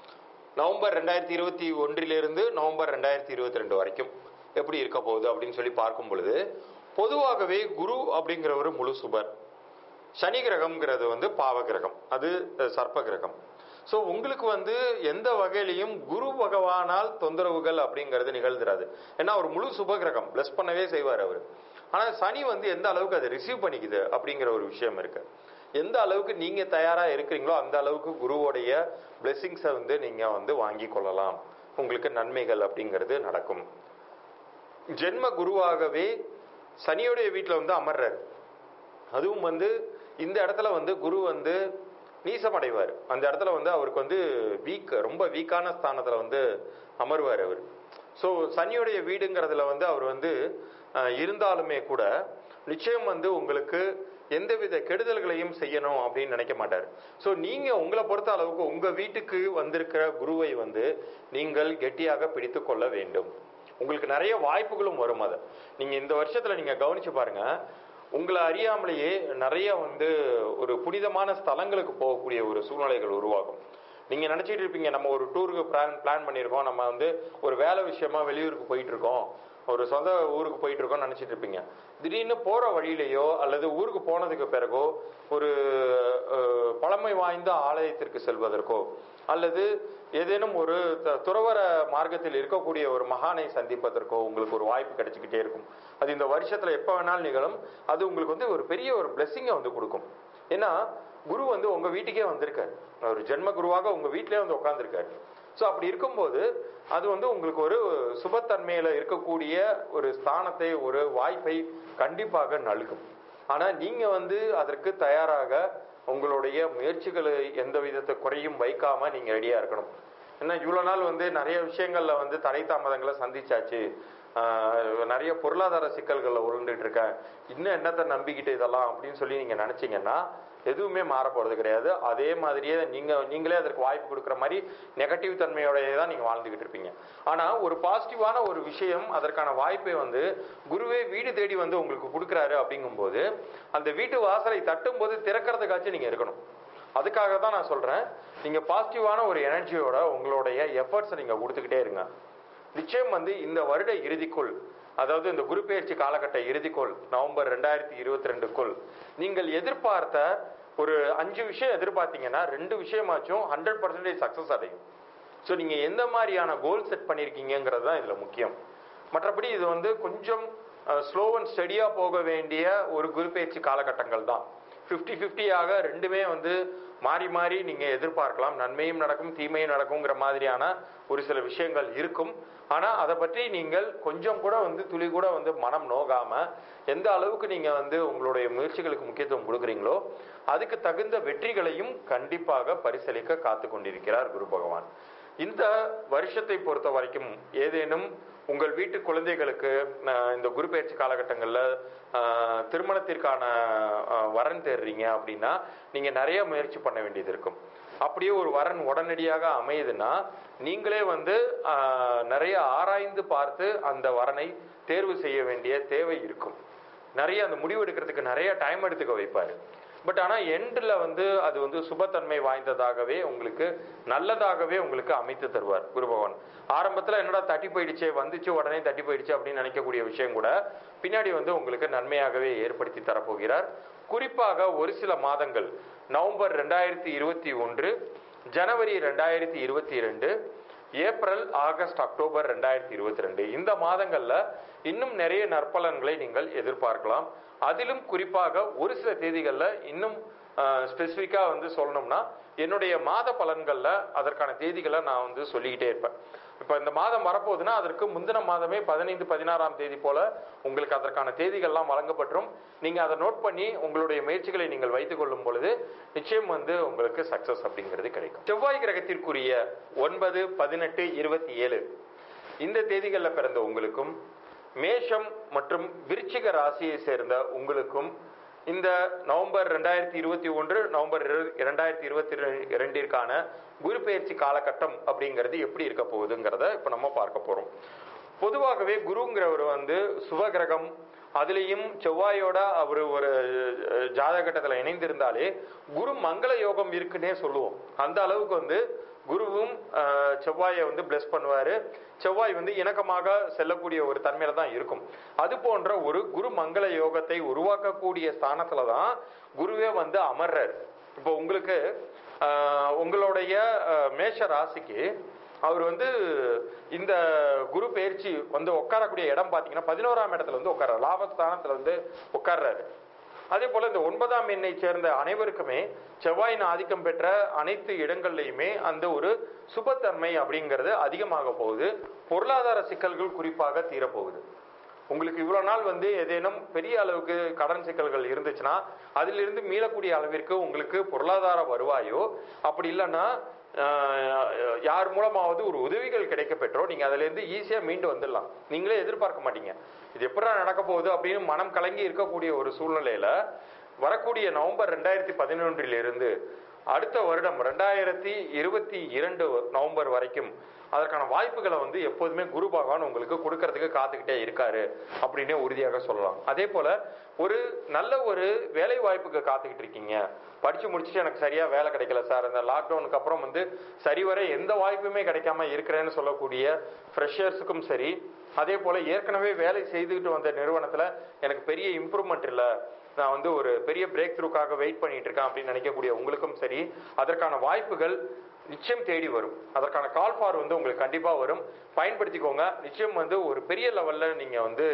நவம்பர் ரெண்டாயிரத்தி இருபத்தி ஒன்றிலிருந்து நவம்பர் ரெண்டாயிரத்தி இருபத்தி ரெண்டு வரைக்கும் எப்படி இருக்க போகுது அப்படின்னு சொல்லி பார்க்கும் பொழுது பொதுவாகவே குரு அப்படிங்கிற ஒரு முழு சுபர் சனி கிரகம்ங்கிறது வந்து பாவ கிரகம் அது அஹ், சர்ப்ப கிரகம் ஸோ உங்களுக்கு வந்து எந்த வகையிலையும் குரு பகவானால் தொந்தரவுகள் அப்படிங்கிறது நிகழ்ந்துராது ஏன்னா அவர் முழு சுப கிரகம் பிளஸ் பண்ணவே செய்வார் அவர் ஆனா சனி வந்து எந்த அளவுக்கு அதை ரிசீவ் பண்ணிக்குது அப்படிங்கிற ஒரு விஷயம் இருக்கு எந்த அளவுக்கு நீங்க தயாரா இருக்கிறீங்களோ அந்த அளவுக்கு குருவோடைய பிளெஸிங்ஸை வந்து நீங்க வந்து வாங்கி கொள்ளலாம் உங்களுக்கு நன்மைகள் அப்படிங்கிறது நடக்கும் ஜென்ம குருவாகவே சனியுடைய வீட்டில் வந்து அமர்றாரு அதுவும் வந்து இந்த இடத்துல வந்து குரு வந்து நீசமடைவார் அந்த இடத்துல வந்து அவருக்கு வந்து வீக் ரொம்ப வீக்கான ஸ்தானத்துல வந்து அமர்வார் அவர் ஸோ சனியுடைய வீடுங்கிறதுல வந்து அவர் வந்து அஹ், இருந்தாலுமே கூட நிச்சயம் வந்து உங்களுக்கு எந்தவித கெடுதல்களையும் செய்யணும் அப்படின்னு நினைக்க மாட்டார் ஸோ நீங்க உங்களை பொறுத்த அளவுக்கு உங்க வீட்டுக்கு வந்திருக்கிற குருவை வந்து நீங்கள் கெட்டியாக பிடித்து கொள்ள வேண்டும் உங்களுக்கு நிறைய வாய்ப்புகளும் வரும் அது நீங்க இந்த வருஷத்துல நீங்க கவனிச்சு பாருங்க உங்களை அறியாமலேயே நிறைய வந்து ஒரு புனிதமான ஸ்தலங்களுக்கு போகக்கூடிய ஒரு சூழ்நிலைகள் உருவாகும் நீங்க நினைச்சிட்டு இருப்பீங்க நம்ம ஒரு டூருக்கு பிளான் பிளான் பண்ணியிருக்கோம் நம்ம வந்து ஒரு வேலை விஷயமா வெளியூருக்கு போயிட்டு இருக்கோம் ஒரு சொந்த ஊருக்கு போயிட்டு இருக்கோம்னு நினைச்சிட்டு இருப்பீங்க திடீர்னு போற வழியிலேயோ அல்லது ஊருக்கு போனதுக்கு பிறகோ ஒரு அஹ், பழமை வாய்ந்த ஆலயத்திற்கு செல்வதற்கோ அல்லது ஏதேனும் ஒரு த- துறவற மார்க்கத்தில் இருக்கக்கூடிய ஒரு மகானை சந்திப்பதற்கோ உங்களுக்கு ஒரு வாய்ப்பு கிடைச்சிக்கிட்டே இருக்கும் அது இந்த வருஷத்துல எப்ப வேணாலும் நிகழும் அது உங்களுக்கு வந்து ஒரு பெரிய ஒரு பிளெஸ்ஸிங்கை வந்து கொடுக்கும் ஏன்னா குரு வந்து உங்க வீட்டுக்கே வந்திருக்காரு ஒரு ஜென்ம குருவாக உங்க வீட்டிலே வந்து உட்கார்ந்திருக்காரு ஸோ அப்படி இருக்கும்போது அது வந்து உங்களுக்கு ஒரு சுபத்தன்மையில இருக்கக்கூடிய ஒரு ஸ்தானத்தை ஒரு வாய்ப்பை கண்டிப்பாக நல்கும் ஆனா நீங்க வந்து அதற்கு தயாராக உங்களுடைய முயற்சிகளை எந்த விதத்தை குறையும் வைக்காம நீங்க ரெடியா இருக்கணும் ஏன்னா இவ்வளவு நாள் வந்து நிறைய விஷயங்கள்ல வந்து தடை தாமதங்களை சந்திச்சாச்சு ஆஹ் நிறைய பொருளாதார சிக்கல்கள்ல உருண்டுட்டு இருக்கேன் இன்னும் என்னத்தை நம்பிக்கிட்டு இதெல்லாம் அப்படின்னு சொல்லி நீங்க நினைச்சீங்கன்னா எதுவுமே மாற போறது கிடையாது அதே மாதிரியே நீங்க நீங்களே அதற்கு வாய்ப்பு கொடுக்குற மாதிரி நெகட்டிவ் தன்மையோடயே தான் நீங்க வாழ்ந்துகிட்டு இருப்பீங்க ஆனா ஒரு பாசிட்டிவான ஒரு விஷயம் அதற்கான வாய்ப்பை வந்து குருவே வீடு தேடி வந்து உங்களுக்கு கொடுக்குறாரு அப்படிங்கும்போது அந்த வீட்டு வாசலை தட்டும் போது திறக்கிறதுக்காச்சும் நீங்க இருக்கணும் அதுக்காக தான் நான் சொல்றேன் நீங்க பாசிட்டிவான ஒரு எனர்ஜியோட உங்களுடைய எஃபர்ட்ஸை நீங்க கொடுத்துக்கிட்டே இருங்க நிச்சயம் வந்து இந்த வருட இறுதிக்குள் அதாவது இந்த குரு பெயர்ச்சி காலகட்ட இறுதிக்குள் நவம்பர் ரெண்டாயிரத்தி இருபத்தி ரெண்டுக்குள் நீங்கள் எதிர்பார்த்த ஒரு அஞ்சு விஷயம் எதிர்பார்த்தீங்கன்னா ரெண்டு விஷயமாச்சும் ஹண்ட்ரட் பர்சன்டேஜ் சக்சஸ் அடையும் ஸோ நீங்க எந்த மாதிரியான கோல் செட் பண்ணியிருக்கீங்கிறது தான் இதுல முக்கியம் மற்றபடி இது வந்து கொஞ்சம் ஸ்லோ அண்ட் ஸ்டடியா போக வேண்டிய ஒரு குரு பயிற்சி காலகட்டங்கள் தான் ஃபிஃப்டி ஃபிஃப்டியாக ரெண்டுமே வந்து மாறி மாறி நீங்க எதிர்பார்க்கலாம் நன்மையும் நடக்கும் தீமையும் நடக்குங்கிற மாதிரியான ஒரு சில விஷயங்கள் இருக்கும் ஆனா அதை பற்றி நீங்கள் கொஞ்சம் கூட வந்து துளி கூட வந்து மனம் நோகாம எந்த அளவுக்கு நீங்க வந்து உங்களுடைய முயற்சிகளுக்கு முக்கியத்துவம் கொடுக்குறீங்களோ அதுக்கு தகுந்த வெற்றிகளையும் கண்டிப்பாக பரிசளிக்க காத்து கொண்டிருக்கிறார் குரு பகவான் இந்த வருஷத்தை பொறுத்த வரைக்கும் ஏதேனும் உங்கள் வீட்டு குழந்தைகளுக்கு அஹ், இந்த குரு பயிற்சி காலகட்டங்களில் திருமணத்திற்கான அஹ், வரன் தேடுறீங்க அப்படின்னா நீங்க நிறைய முயற்சி பண்ண வேண்டியது இருக்கும் அப்படியே ஒரு வரன் உடனடியாக அமையுதுன்னா நீங்களே வந்து அஹ், நிறைய ஆராய்ந்து பார்த்து அந்த வரனை தேர்வு செய்ய வேண்டிய தேவை இருக்கும் நிறைய அந்த முடிவு எடுக்கிறதுக்கு நிறைய டைம் எடுத்துக்க வைப்பாரு பட் ஆனா எண்டில் வந்து அது வந்து சுபத்தன்மை வாய்ந்ததாகவே உங்களுக்கு நல்லதாகவே உங்களுக்கு அமைத்து தருவார் குரு பகவான் ஆரம்பத்துல என்னடா தட்டி போயிடுச்சே வந்துச்சு உடனே தட்டி போயிடுச்சு அப்படின்னு நினைக்கக்கூடிய விஷயம் கூட பின்னாடி வந்து உங்களுக்கு நன்மையாகவே ஏற்படுத்தி தரப்போகிறார் குறிப்பாக ஒரு சில மாதங்கள் நவம்பர் ரெண்டாயிரத்தி இருபத்தி ஒன்று ஜனவரி ரெண்டாயிரத்தி இருபத்தி ரெண்டு ஏப்ரல் ஆகஸ்ட் அக்டோபர் ரெண்டாயிரத்தி இருபத்தி ரெண்டு இந்த மாதங்கள்ல இன்னும் நிறைய நற்பலன்களை நீங்கள் எதிர்பார்க்கலாம் அதிலும் குறிப்பாக ஒரு சில தேதிகள்ல இன்னும் ஸ்பெசிஃபிக்கா வந்து சொல்லணும்னா என்னுடைய மாத பலன்கள்ல அதற்கான தேதிகளை நான் வந்து சொல்லிக்கிட்டே இருப்பேன் இப்ப இந்த மாதம் வரப்போகுதுன்னா அதற்கு முந்தின மாதமே பதினைந்து பதினாறாம் தேதி போல உங்களுக்கு அதற்கான தேதிகள்லாம் வழங்கப்பட்டுரும் நீங்க அதை நோட் பண்ணி உங்களுடைய முயற்சிகளை நீங்கள் வைத்துக் கொள்ளும் பொழுது நிச்சயம் வந்து உங்களுக்கு சக்சஸ் அப்படிங்கிறது கிடைக்கும் செவ்வாய் கிரகத்திற்குரிய ஒன்பது பதினெட்டு இருபத்தி ஏழு இந்த தேதிகளில் பிறந்த உங்களுக்கும் மேஷம் மற்றும் விருச்சிக ராசியை சேர்ந்த உங்களுக்கும் இந்த நவம்பர் ரெண்டாயிரத்தி இருபத்தி ஒன்று நவம்பர் இரண்டாயிரத்தி இருபத்தி இரண்டிற்கான குரு பெயர்ச்சி காலகட்டம் அப்படிங்கிறது எப்படி இருக்க போகுதுங்கிறத இப்ப நம்ம பார்க்க போறோம் பொதுவாகவே குருங்கிறவர் வந்து சுபகிரகம் அதுலேயும் செவ்வாயோட அவர் ஒரு அஹ், ஜாதகட்டத்தில் இணைந்திருந்தாலே குரு மங்கள யோகம் இருக்குன்னே சொல்லுவோம் அந்த அளவுக்கு வந்து குருவும் அஹ், செவ்வாயை வந்து பிளஸ் பண்ணுவாரு செவ்வாய் வந்து இணக்கமாக செல்லக்கூடிய ஒரு தன்மையில தான் இருக்கும் அது போன்ற ஒரு குரு மங்கள யோகத்தை உருவாக்கக்கூடிய ஸ்தானத்துல தான் குருவே வந்து அமர்றார் இப்போ உங்களுக்கு அஹ், உங்களுடைய அஹ், மேஷ ராசிக்கு அவர் வந்து இந்த குரு பயிற்சி வந்து உட்காரக்கூடிய இடம் பார்த்தீங்கன்னா பதினோராம் இடத்துல வந்து உட்கார்றாரு லாபஸ்தானத்துல வந்து உட்கார்றாரு அதே போல இந்த ஒன்பதாம் எண்ணை சேர்ந்த அனைவருக்குமே செவ்வாயின் ஆதிக்கம் பெற்ற அனைத்து இடங்கள்லையுமே அந்த ஒரு சுபத்தன்மை அப்படிங்கிறது அதிகமாக போகுது பொருளாதார சிக்கல்கள் குறிப்பாக தீரப்போகுது உங்களுக்கு இவ்வளவு நாள் வந்து ஏதேனும் பெரிய அளவுக்கு கடன் சிக்கல்கள் இருந்துச்சுன்னா அதிலிருந்து மீளக்கூடிய அளவிற்கு உங்களுக்கு பொருளாதார வருவாயோ அப்படி இல்லைன்னா ஆஹ், யார் மூலமாவது ஒரு உதவிகள் கிடைக்க பெற்றோ நீங்க அதுல இருந்து ஈஸியா மீண்டு வந்துடலாம் நீங்களே எதிர்பார்க்க மாட்டீங்க இது எப்படா நடக்க போகுது அப்படின்னு மனம் கலங்கி இருக்கக்கூடிய ஒரு சூழ்நிலையில வரக்கூடிய நவம்பர் ரெண்டாயிரத்தி பதினொன்றில் இருந்து அடுத்த வருடம் ரெண்டாயிரத்தி இருபத்தி இரண்டு நவம்பர் வரைக்கும் அதற்கான வாய்ப்புகளை வந்து எப்போதுமே குரு பகவான் உங்களுக்கு கொடுக்கறதுக்கு காத்துக்கிட்டே இருக்காரு அப்படின்னே உறுதியாக சொல்லலாம் அதே போல ஒரு நல்ல ஒரு வேலை வாய்ப்புக்கு காத்துக்கிட்டு இருக்கீங்க படிச்சு முடிச்சுட்டு எனக்கு சரியா வேலை கிடைக்கல சார் இந்த லாக்டவுனுக்கு அப்புறம் வந்து சரிவர எந்த வாய்ப்புமே கிடைக்காம இருக்கிறேன்னு சொல்லக்கூடிய ஃப்ரெஷர்ஸுக்கும் சரி அதே போல ஏற்கனவே வேலை செய்துக்கிட்டு வந்த நிறுவனத்துல எனக்கு பெரிய இம்ப்ரூவ்மெண்ட் இல்லை நான் வந்து ஒரு பெரிய பிரேக் த்ரூக்காக வெயிட் பண்ணிட்டு இருக்கேன் அப்படின்னு நினைக்கக்கூடிய உங்களுக்கும் சரி அதற்கான வாய்ப்புகள் நிச்சயம் தேடி வரும் அதற்கான கால் ஃபார் வந்து உங்களுக்கு கண்டிப்பா வரும் பயன்படுத்திக்கோங்க நிச்சயம் வந்து ஒரு பெரிய லெவல்ல நீங்க வந்து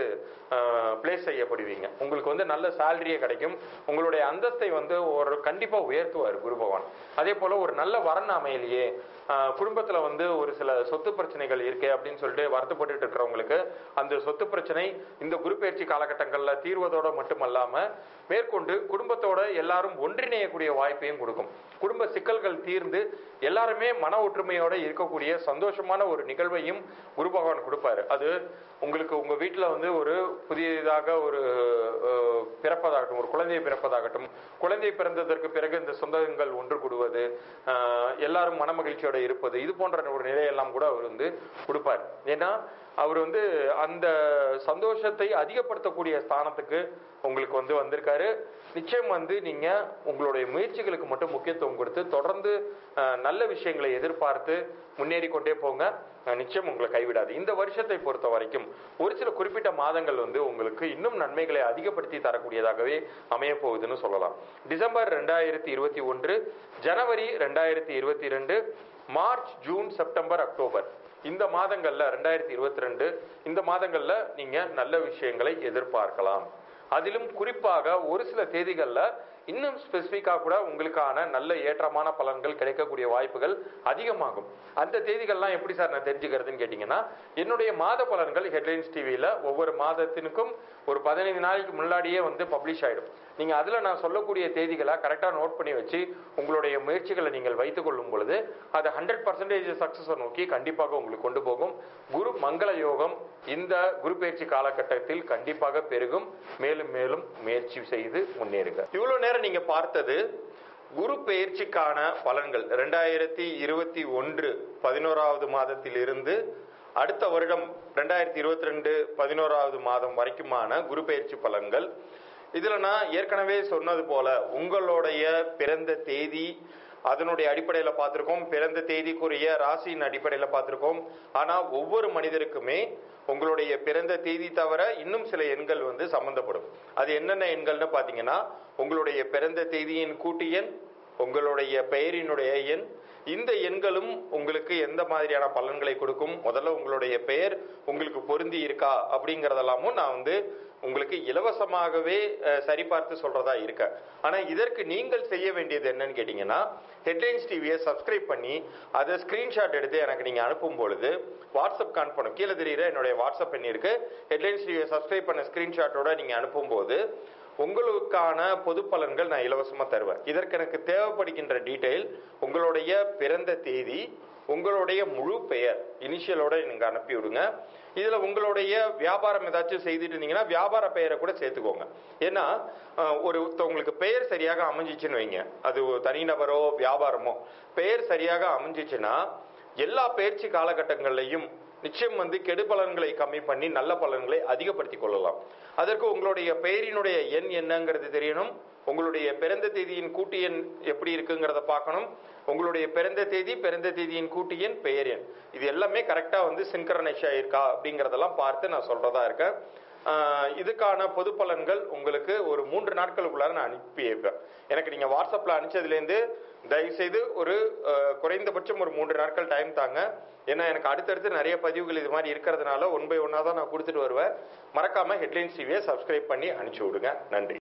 பிளேஸ் செய்யப்படுவீங்க உங்களுக்கு வந்து நல்ல சேலரியே கிடைக்கும் உங்களுடைய அந்தஸ்தை வந்து ஒரு கண்டிப்பா உயர்த்துவார் குரு பகவான் அதே போல ஒரு நல்ல வரன் அமையலையே ஆஹ் குடும்பத்துல வந்து ஒரு சில சொத்து பிரச்சனைகள் இருக்கு அப்படின்னு சொல்லிட்டு வருத்தப்பட்டு இருக்கிறவங்களுக்கு அந்த சொத்து பிரச்சனை இந்த குரு பயிற்சி காலகட்டங்கள்ல தீர்வதோட மட்டுமல்லாம மேற்கொண்டு குடும்பத்தோட எல்லாரும் ஒன்றிணையக்கூடிய வாய்ப்பையும் கொடுக்கும் குடும்ப சிக்கல்கள் தீர்ந்து எல்லாருமே மன ஒற்றுமையோட இருக்கக்கூடிய சந்தோஷமான ஒரு நிகழ்வையும் குரு பகவான் கொடுப்பாரு அது உங்களுக்கு உங்க வீட்டுல வந்து ஒரு புதியதாக ஒரு அஹ், பிறப்பதாகட்டும் ஒரு குழந்தை பிறப்பதாகட்டும் குழந்தை பிறந்ததற்கு பிறகு இந்த சொந்தங்கள் ஒன்று கூடுவது ஆஹ், எல்லாரும் மனமகிழ்ச்சியோட இருப்பது இது போன்ற ஒரு நிலையெல்லாம் கூட அவர் வந்து கொடுப்பார் ஏன்னா அவர் வந்து அந்த சந்தோஷத்தை அதிகப்படுத்தக்கூடிய ஸ்தானத்துக்கு உங்களுக்கு வந்து வந்திருக்காரு நிச்சயம் வந்து நீங்க உங்களுடைய முயற்சிகளுக்கு மட்டும் முக்கியத்துவம் கொடுத்து தொடர்ந்து அஹ், நல்ல விஷயங்களை எதிர்பார்த்து முன்னேறி கொண்டே போங்க அஹ், நிச்சயம் உங்களை கைவிடாது இந்த வருஷத்தை பொறுத்த வரைக்கும் ஒரு சில குறிப்பிட்ட மாதங்கள் வந்து உங்களுக்கு இன்னும் நன்மைகளை அதிகப்படுத்தி தரக்கூடியதாகவே அமைய போகுதுன்னு சொல்லலாம் டிசம்பர் ரெண்டாயிரத்தி இருபத்தி ஒன்று ஜனவரி ரெண்டாயிரத்தி இருபத்தி ரெண்டு மார்ச் ஜூன் செப்டம்பர் அக்டோபர் இந்த மாதங்கள்ல ரெண்டாயிரத்தி இருபத்தி ரெண்டு இந்த மாதங்கள்ல நீங்க நல்ல விஷயங்களை எதிர்பார்க்கலாம் அதிலும் குறிப்பாக ஒரு சில தேதிகள்ல இன்னும் ஸ்பெசிஃபிக்கா கூட உங்களுக்கான நல்ல ஏற்றமான பலன்கள் கிடைக்கக்கூடிய வாய்ப்புகள் அதிகமாகும் அந்த தேதிகள்லாம் எப்படி சார் நான் தெரிஞ்சுக்கிறதுன்னு கேட்டீங்கன்னா என்னுடைய மாத பலன்கள் ஹெட்லைன்ஸ் டிவியில ஒவ்வொரு மாதத்தினுக்கும் ஒரு பதினைந்து நாளைக்கு முன்னாடியே வந்து பப்ளிஷ் ஆயிடும் நீங்க அதுல நான் சொல்லக்கூடிய தேதிகளை கரெக்டா நோட் பண்ணி வச்சு உங்களுடைய முயற்சிகளை நீங்கள் வைத்துக் கொள்ளும் பொழுது அது ஹண்ட்ரட் பர்சன்டேஜ் சக்சஸை நோக்கி கண்டிப்பாக உங்களுக்கு கொண்டு போகும் குரு மங்கள யோகம் இந்த குரு பயிற்சி காலகட்டத்தில் கண்டிப்பாக பெருகும் மேலும் மேலும் முயற்சி செய்து முன்னேறுங்க இவ்வளவு நேரம் நீங்க பார்த்தது குரு பெயர்ச்சிக்கான பலன்கள் ரெண்டாயிரத்தி இருபத்தி ஒன்று பதினோராவது மாதத்திலிருந்து அடுத்த வருடம் ரெண்டாயிரத்தி இருபத்தி ரெண்டு பதினோராவது மாதம் வரைக்குமான குரு பெயர்ச்சி பலன்கள் இதுல நான் ஏற்கனவே சொன்னது போல உங்களுடைய பிறந்த தேதி அதனுடைய அடிப்படையில் பார்த்திருக்கோம் பிறந்த தேதிக்குரிய ராசியின் அடிப்படையில் பார்த்திருக்கோம் ஆனா ஒவ்வொரு மனிதருக்குமே உங்களுடைய பிறந்த தேதி தவிர இன்னும் சில எண்கள் வந்து சம்பந்தப்படும் அது என்னென்ன எண்கள்னு பாத்தீங்கன்னா உங்களுடைய பிறந்த தேதியின் கூட்டு எண் உங்களுடைய பெயரினுடைய எண் இந்த எண்களும் உங்களுக்கு எந்த மாதிரியான பலன்களை கொடுக்கும் முதல்ல உங்களுடைய பெயர் உங்களுக்கு பொருந்தி இருக்கா அப்படிங்கறதெல்லாமும் நான் வந்து உங்களுக்கு இலவசமாகவே அஹ், சரிபார்த்து சொல்றதா இருக்க ஆனா இதற்கு நீங்கள் செய்ய வேண்டியது என்னன்னு கேட்டீங்கன்னா ஹெட்லைன்ஸ் டிவியை சப்ஸ்கிரைப் பண்ணி அதை ஸ்கிரீன்ஷாட் எடுத்து எனக்கு நீங்க அனுப்பும் பொழுது வாட்ஸ்அப் அனுப்பணும் கீழே தெரியுற என்னுடைய வாட்ஸ்அப் எண் இருக்கு ஹெட்லைன்ஸ் டிவியை சப்ஸ்கிரைப் பண்ண ஸ்கிரீன்ஷாட்டோட நீங்க அனுப்பும்போது உங்களுக்கான பொது பலன்கள் நான் இலவசமா தருவேன் இதற்கு எனக்கு தேவைப்படுகின்ற டீடைல் உங்களுடைய பிறந்த தேதி உங்களுடைய முழு பெயர் இனிஷியலோட நீங்க அனுப்பி விடுங்க இதுல உங்களுடைய வியாபாரம் ஏதாச்சும் செய்துட்டு இருந்தீங்கன்னா வியாபார பெயரை கூட சேர்த்துக்கோங்க ஏன்னா அஹ், ஒரு உங்களுக்கு பெயர் சரியாக அமைஞ்சிச்சுன்னு வைங்க அது ஒரு தனிநபரோ வியாபாரமோ பெயர் சரியாக அமைஞ்சிச்சுன்னா எல்லா பயிற்சி காலகட்டங்கள்லையும் நிச்சயம் வந்து கெடு பலன்களை கம்மி பண்ணி நல்ல பலன்களை அதிகப்படுத்திக் கொள்ளலாம் அதற்கு உங்களுடைய பெயரினுடைய எண் என்னங்கிறது தெரியணும் உங்களுடைய பிறந்த தேதியின் கூட்டு எண் எப்படி இருக்குங்கிறத பார்க்கணும் உங்களுடைய பிறந்த தேதி பிறந்த தேதியின் கூட்டு எண் பெயர் எண் இது எல்லாமே கரெக்டா வந்து சின்கரனைஸ் ஆயிருக்கா அப்படிங்கறதெல்லாம் பார்த்து நான் சொல்றதா இருக்கேன் ஆஹ் இதுக்கான பொது பலன்கள் உங்களுக்கு ஒரு மூன்று நாட்களுக்குள்ளார நான் அனுப்பி வைப்பேன் எனக்கு நீங்க வாட்ஸ்அப்ல அனுப்பிச்சதுலேருந்து தயவு செய்து ஒரு ஆஹ், குறைந்தபட்சம் ஒரு மூன்று நாட்கள் டைம் தாங்க ஏன்னா எனக்கு அடுத்தடுத்து நிறைய பதிவுகள் இது மாதிரி இருக்கிறதுனால ஒன் பை ஒன்னா தான் நான் கொடுத்துட்டு வருவேன் மறக்காம ஹெட்லைன்ஸ் டிவியை சப்ஸ்கிரைப் பண்ணி அனுப்பிச்சு விடுங்க நன்றி